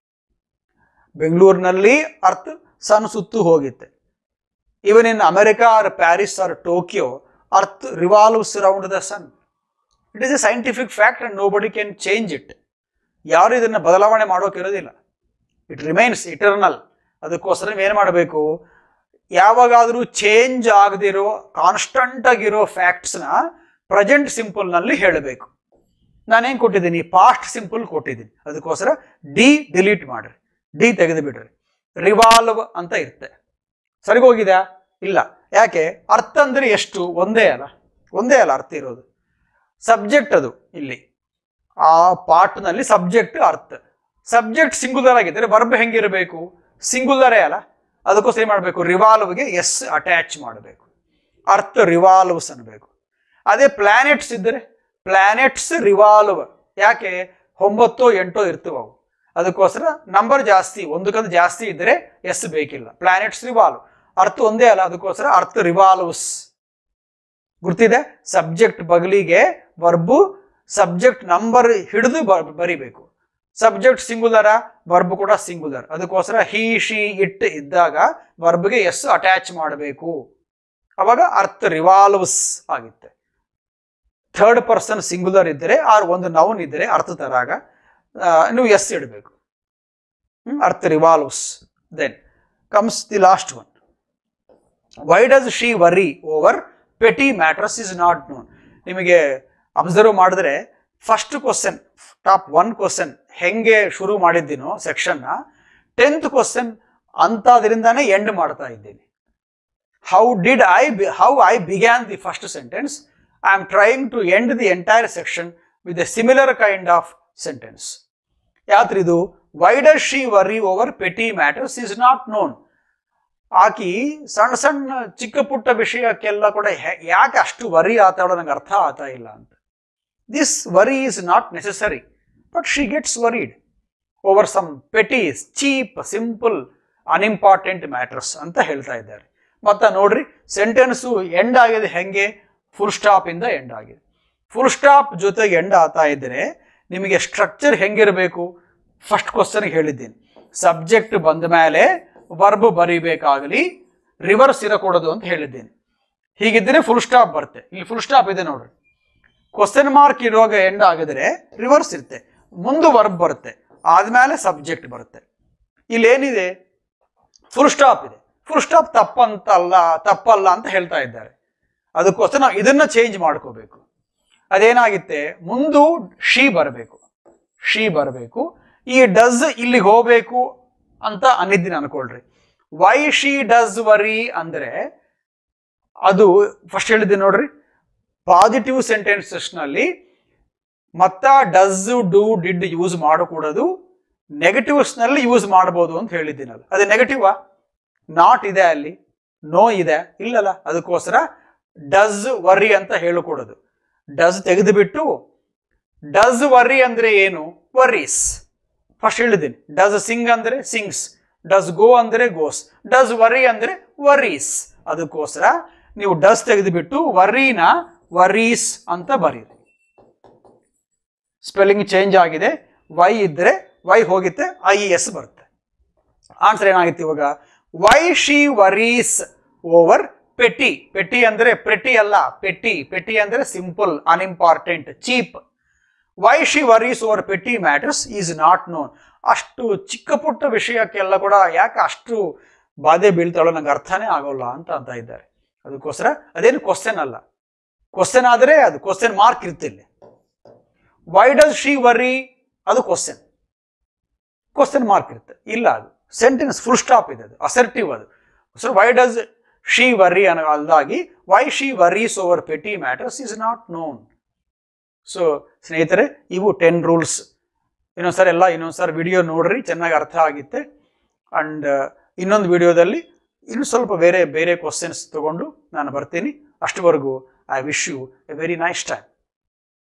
ಬೆಂಗಳೂರಿನಲ್ಲಿ ಅರ್ಥ ಸನ್ ಸುತ್ತು ಹೋಗಿತ್ತೆ even in America or Paris or Tokyo earth revolves around the sun it is a scientific fact and nobody can change it ಯಾರು ಇದನ್ನು ಬದಲಾವಣೆ ಮಾಡೋಕ್ಕಿರೋದಿಲ್ಲ ಇಟ್ ರಿಮೈನ್ಸ್ ಇಟರ್ನಲ್ ಅದಕ್ಕೋಸ್ಕರ ಏನು ಮಾಡಬೇಕು ಯಾವಾಗಾದರೂ ಚೇಂಜ್ ಆಗದಿರೋ ಕಾನ್ಸ್ಟಂಟ್ ಆಗಿರೋ ಫ್ಯಾಕ್ಟ್ಸ್ನ ಪ್ರೆಸೆಂಟ್ ಸಿಂಪಲ್ನಲ್ಲಿ ಹೇಳಬೇಕು ನಾನೇನು ಕೊಟ್ಟಿದ್ದೀನಿ ಪಾಸ್ಟ್ ಸಿಂಪಲ್ ಕೊಟ್ಟಿದ್ದೀನಿ ಅದಕ್ಕೋಸ್ಕರ ಡಿ ಡಿಲೀಟ್ ಮಾಡ್ರಿ ಡಿ ತೆಗೆದು ಬಿಡ್ರಿ ರಿವಾಲ್ವ್ ಅಂತ ಇರುತ್ತೆ ಸರಿಗೋಗಿದೆಯಾ ಇಲ್ಲ ಯಾಕೆ ಅರ್ಥ ಅಂದ್ರೆ ಎಷ್ಟು ಒಂದೇ ಅಲ್ಲ ಒಂದೇ ಅಲ್ಲ ಅರ್ಥ ಇರೋದು ಸಬ್ಜೆಕ್ಟ್ ಅದು ಇಲ್ಲಿ ಆ ಪಾರ್ಟ್ನಲ್ಲಿ ಸಬ್ಜೆಕ್ಟ್ ಅರ್ಥ ಸಬ್ಜೆಕ್ಟ್ ಸಿಂಗುಲರ್ ಆಗಿದ್ದರೆ ವರ್ಬ್ ಹೆಂಗಿರಬೇಕು ಸಿಂಗುಲರೇ ಅಲ್ಲ ಅದಕ್ಕೋಸ್ಕರ ಏನು ಮಾಡಬೇಕು ರಿವಾಲ್ವ್ಗೆ ಎಸ್ ಅಟ್ಯಾಚ್ ಮಾಡಬೇಕು ಅರ್ಥ ರಿವಾಲ್ವ್ಸ್ ಅನ್ಬೇಕು ಅದೇ ಪ್ಲಾನೆಟ್ಸ್ ಇದ್ದರೆ ಪ್ಲಾನೆಟ್ಸ್ ರಿವಾಲ್ವ್ ಯಾಕೆ ಒಂಬತ್ತೋ ಎಂಟೋ ಇರ್ತವೆ ಅವು ಅದಕ್ಕೋಸ್ಕರ ನಂಬರ್ ಜಾಸ್ತಿ ಒಂದಕ್ಕೊಂದು ಜಾಸ್ತಿ ಇದ್ದರೆ ಎಸ್ ಬೇಕಿಲ್ಲ ಪ್ಲಾನೆಟ್ಸ್ ರಿವಾಲ್ವ್ ಅರ್ಥ ಒಂದೇ ಅಲ್ಲ ಅದಕ್ಕೋಸ್ಕರ ಅರ್ಥ ರಿವಾಲ್ವ್ಸ್ ಗುರ್ತಿದೆ ಸಬ್ಜೆಕ್ಟ್ ಬಗಲಿಗೆ ವರ್ಬು ಸಬ್ಜೆಕ್ಟ್ ನಂಬರ್ ಹಿಡಿದು ಬ- ಬರಿಬೇಕು ಸಬ್ಜೆಕ್ಟ್ ಸಿಂಗುಲರ ವರ್ಬ್ ಕೂಡ ಸಿಂಗುಲರ್ ಅದಕ್ಕೋಸ್ಕರ ಹಿ ಶಿ ಇಟ್ ಇದ್ದಾಗ ವರ್ಬ್ಗೆ ಎಸ್ ಅಟ್ಯಾಚ್ ಮಾಡಬೇಕು ಅವಾಗ ಅರ್ಥ ರಿವಾಲ್ವ್ಸ್ ಆಗುತ್ತೆ ಥರ್ಡ್ ಪರ್ಸನ್ ಸಿಂಗುಲರ್ ಇದ್ದರೆ ಆರ್ ಒಂದು ನೌನ್ ಇದ್ದರೆ ಅರ್ಥ ತರಾಗ ಆ, ನೀವು ಎಸ್ ಇಡಬೇಕು earth revolves then comes the last one why does she worry over petty matters is not known ನಿಮಗೆ ಅಬ್ಸರ್ವ್ ಮಾಡಿದ್ರೆ first question top one question ಹೆಂಗೆ ಶುರು ಮಾಡಿದ್ದೀನೋ ಸೆಕ್ಷನ್ನ ಟೆಂತ್ ಕ್ವಶನ್ ಅಂಥದ್ರಿಂದಾನೇ ಎಂಡ್ ಮಾಡ್ತಾ ಇದ್ದೀನಿ how did I how I began the first sentence I am trying to end the entire section with a similar kind of sentence ಯಾತ್ರಿದು why does she worry over petty matters is not known ಆಕಿ ಸಣ್ಣ ಸಣ್ಣ ಚಿಕ್ಕ ಪುಟ್ಟ ವಿಷಯಕ್ಕೆಲ್ಲ ಕೂಡ ಹೆ- ಯಾಕೆ ಅಷ್ಟು ವರಿ ಆತಾಡೋ ನಂಗೆ ಅರ್ಥ ಆಗ್ತಾ ಇಲ್ಲ ಅಂತ this worry is not necessary but she gets worried over some petties cheap simple unimportant matters ಅಂತ ಹೇಳ್ತಾ ಇದ್ದಾರೆ ಮತ್ತೆ ನೋಡ್ರಿ ಸೆಂಟೆನ್ಸು ಎಂಡ್ ಆಗಿದೆ ಹೆಂಗೆ ಫುಲ್ ಸ್ಟಾಪ್ ಇಂದ ಎಂಡ್ ಆಗಿದೆ ಫುಲ್ ಸ್ಟಾಪ್ ಜೊತೆಗೆ ಎಂಡ್ ಆಗ್ತಾ ಇದ್ರೆ ನಿಮಗೆ ಸ್ಟ್ರಕ್ಚರ್ ಹೆಂಗಿರಬೇಕು ಫಸ್ಟ್ ಕ್ವಶನ್ಗೆ ಹೇಳಿದ್ದೀನಿ ಸಬ್ಜೆಕ್ಟ್ ಬಂದ ಮೇಲೆ ವರ್ಬ್ ಬರಿಬೇಕಾಗಲಿ ರಿವರ್ಸ್ ಇರಕೂಡದು ಅಂತ ಹೇಳಿದ್ದೀನಿ ಹೀಗಿದ್ದರೆ ಫುಲ್ ಸ್ಟಾಪ್ ಬರುತ್ತೆ ಇಲ್ಲಿ ಫುಲ್ ಸ್ಟಾಪ್ ಇದೆ ನೋಡ್ರಿ ಕ್ವಶನ್ ಮಾರ್ಕ್ ಇರುವಾಗ ಎಂಡ್ ಆಗಿದ್ರೆ ರಿವರ್ಸ್ ಇರುತ್ತೆ ಮುಂದೆ ವರ್ಬ್ ಬರುತ್ತೆ ಆದ್ಮೇಲೆ ಸಬ್ಜೆಕ್ಟ್ ಬರುತ್ತೆ ಇಲ್ಲೇನಿದೆ ಫುಲ್ ಸ್ಟಾಪ್ ಇದೆ ಫುಲ್ ಸ್ಟಾಪ್ ತಪ್ಪಂತಲ್ಲ ತಪ್ಪಲ್ಲ ಅಂತ ಹೇಳ್ತಾ ಇದ್ದಾರೆ ಅದಕ್ಕೋಸ್ಕರ ನಾವು ಇದನ್ನ ಚೇಂಜ್ ಮಾಡ್ಕೋಬೇಕು ಅದೇನಾಗುತ್ತೆ ಮುಂದು ಶಿ ಬರಬೇಕು ಶಿ ಬರಬೇಕು ಈ ಡಸ್ ಇಲ್ಲಿಗೆ ಹೋಗ್ಬೇಕು ಅಂತ ಅನ್ನಿದ್ದೀನಿ ಅನ್ಕೊಳ್ರಿ ವೈ ಶಿ ಡಸ್ ವರಿ ಅಂದ್ರೆ ಅದು ಫಸ್ಟ್ ಹೇಳಿದ್ದೀನಿ ನೋಡ್ರಿ ಪಾಸಿಟಿವ್ ಸೆಂಟೆನ್ಸಸ್ನಲ್ಲಿ ಮತ್ತ ಡಸ್ ಡೂ ಡಿಡ್ ಯೂಸ್ ಮಾಡಕೂಡದು ನೆಗೆಟಿವ್ಸ್ನಲ್ಲಿ ಯೂಸ್ ಮಾಡ್ಬೋದು ಅಂತ ಹೇಳಿದ್ದೀನಲ್ಲ ಅದು ನೆಗೆಟಿವಾ ನಾಟ್ ಇದೆ ಅಲ್ಲಿ ನೋ ಇದೆ ಇಲ್ಲಲ್ಲ ಅದಕ್ಕೋಸ್ಕರ ಡಸ್ ವರಿ ಅಂತ ಹೇಳಿಕೊಡೋದು ಡಸ್ ತೆಗೆದುಬಿಟ್ಟು ಡಸ್ ವರಿ ಅಂದ್ರೆ ಏನು ವರೀಸ್ ಫಸ್ಟ್ ಹೇಳಿದ್ದೀನಿ ಡಸ್ ಸಿಂಗ್ ಅಂದ್ರೆ ಸಿಂಗ್ಸ್ ಡಸ್ ಗೋ ಅಂದ್ರೆ ಗೋಸ್ ಡಸ್ ವರಿ ಅಂದ್ರೆ ವರೀಸ್ ಅದಕ್ಕೋಸ್ಕರ ನೀವು ಡಸ್ ತೆಗೆದುಬಿಟ್ಟು ವರೀನ ವರೀಸ್ ಅಂತ ಬರೀರಿ ಸ್ಪೆಲ್ಲಿಂಗ್ ಚೇಂಜ್ ಆಗಿದೆ ವೈ ಇದ್ರೆ ವೈ ಹೋಗುತ್ತೆ ಐ ಎಸ್ ಬರುತ್ತೆ ಆನ್ಸರ್ ಏನಾಗಿತ್ತು ಇವಾಗ why she worries over petty petty ಅಂದ್ರೆ ಪೆಟಿ ಅಲ್ಲ ಪೆಟಿ ಪೆಟಿ ಅಂದ್ರೆ simple unimportant cheap why she worries over petty matters is not non ಅಷ್ಟು ಚಿಕ್ಕ ಪುಟ್ಟ ವಿಷಯಕ್ಕೆಲ್ಲ ಕೂಡ ಯಾಕೆ ಅಷ್ಟು ಬಾಧೆ ಬೀಳ್ತಾಳೋ ನಂಗೆ ಅರ್ಥನೇ ಆಗೋಲ್ಲ ಅಂತ ಅಂತ ಇದ್ದಾರೆ ಅದಕ್ಕೋಸ್ಕರ ಅದೇನು ಕ್ವಶನ್ ಅಲ್ಲ ಕ್ವಶನ್ ಆದರೆ ಅದು ಕ್ವಶನ್ ಮಾರ್ಕ್ ಇರ್ತಿಲ್ಲ ವೈ ಡಸ್ ಶಿ ವರಿ ಅದು ಕ್ವಶನ್ ಕ್ವಶನ್ ಮಾರ್ಕ್ ಇರುತ್ತೆ ಇಲ್ಲ ಅದು ಸೆಂಟೆನ್ಸ್ ಫುಲ್ ಸ್ಟಾಪ್ ಇದೆ ಅದು ಅಸರ್ಟಿವ್ ಅದು so why does she worry ಅನ್ನೋ ಅಲ್ದಾಗಿ why she worries over petty matters is not known so ಸ್ನೇಹಿತರೆ ಇವು ಟೆನ್ ರೂಲ್ಸ್ ಇನ್ನೊಂದ್ಸರಿ ಎಲ್ಲ ಇನ್ನೊಂದ್ಸರಿ ವಿಡಿಯೋ ನೋಡ್ರಿ ಚೆನ್ನಾಗಿ ಅರ್ಥ ಆಗಿತ್ತೆ ಅಂಡ್ ಇನ್ನೊಂದು ವಿಡಿಯೋದಲ್ಲಿ ಇನ್ನು ಸ್ವಲ್ಪ ಬೇರೆ ಬೇರೆ ಕ್ವಶನ್ಸ್ ತಗೊಂಡು ನಾನು ಬರ್ತೀನಿ ಅಷ್ಟವರೆಗೂ I wish you a very nice time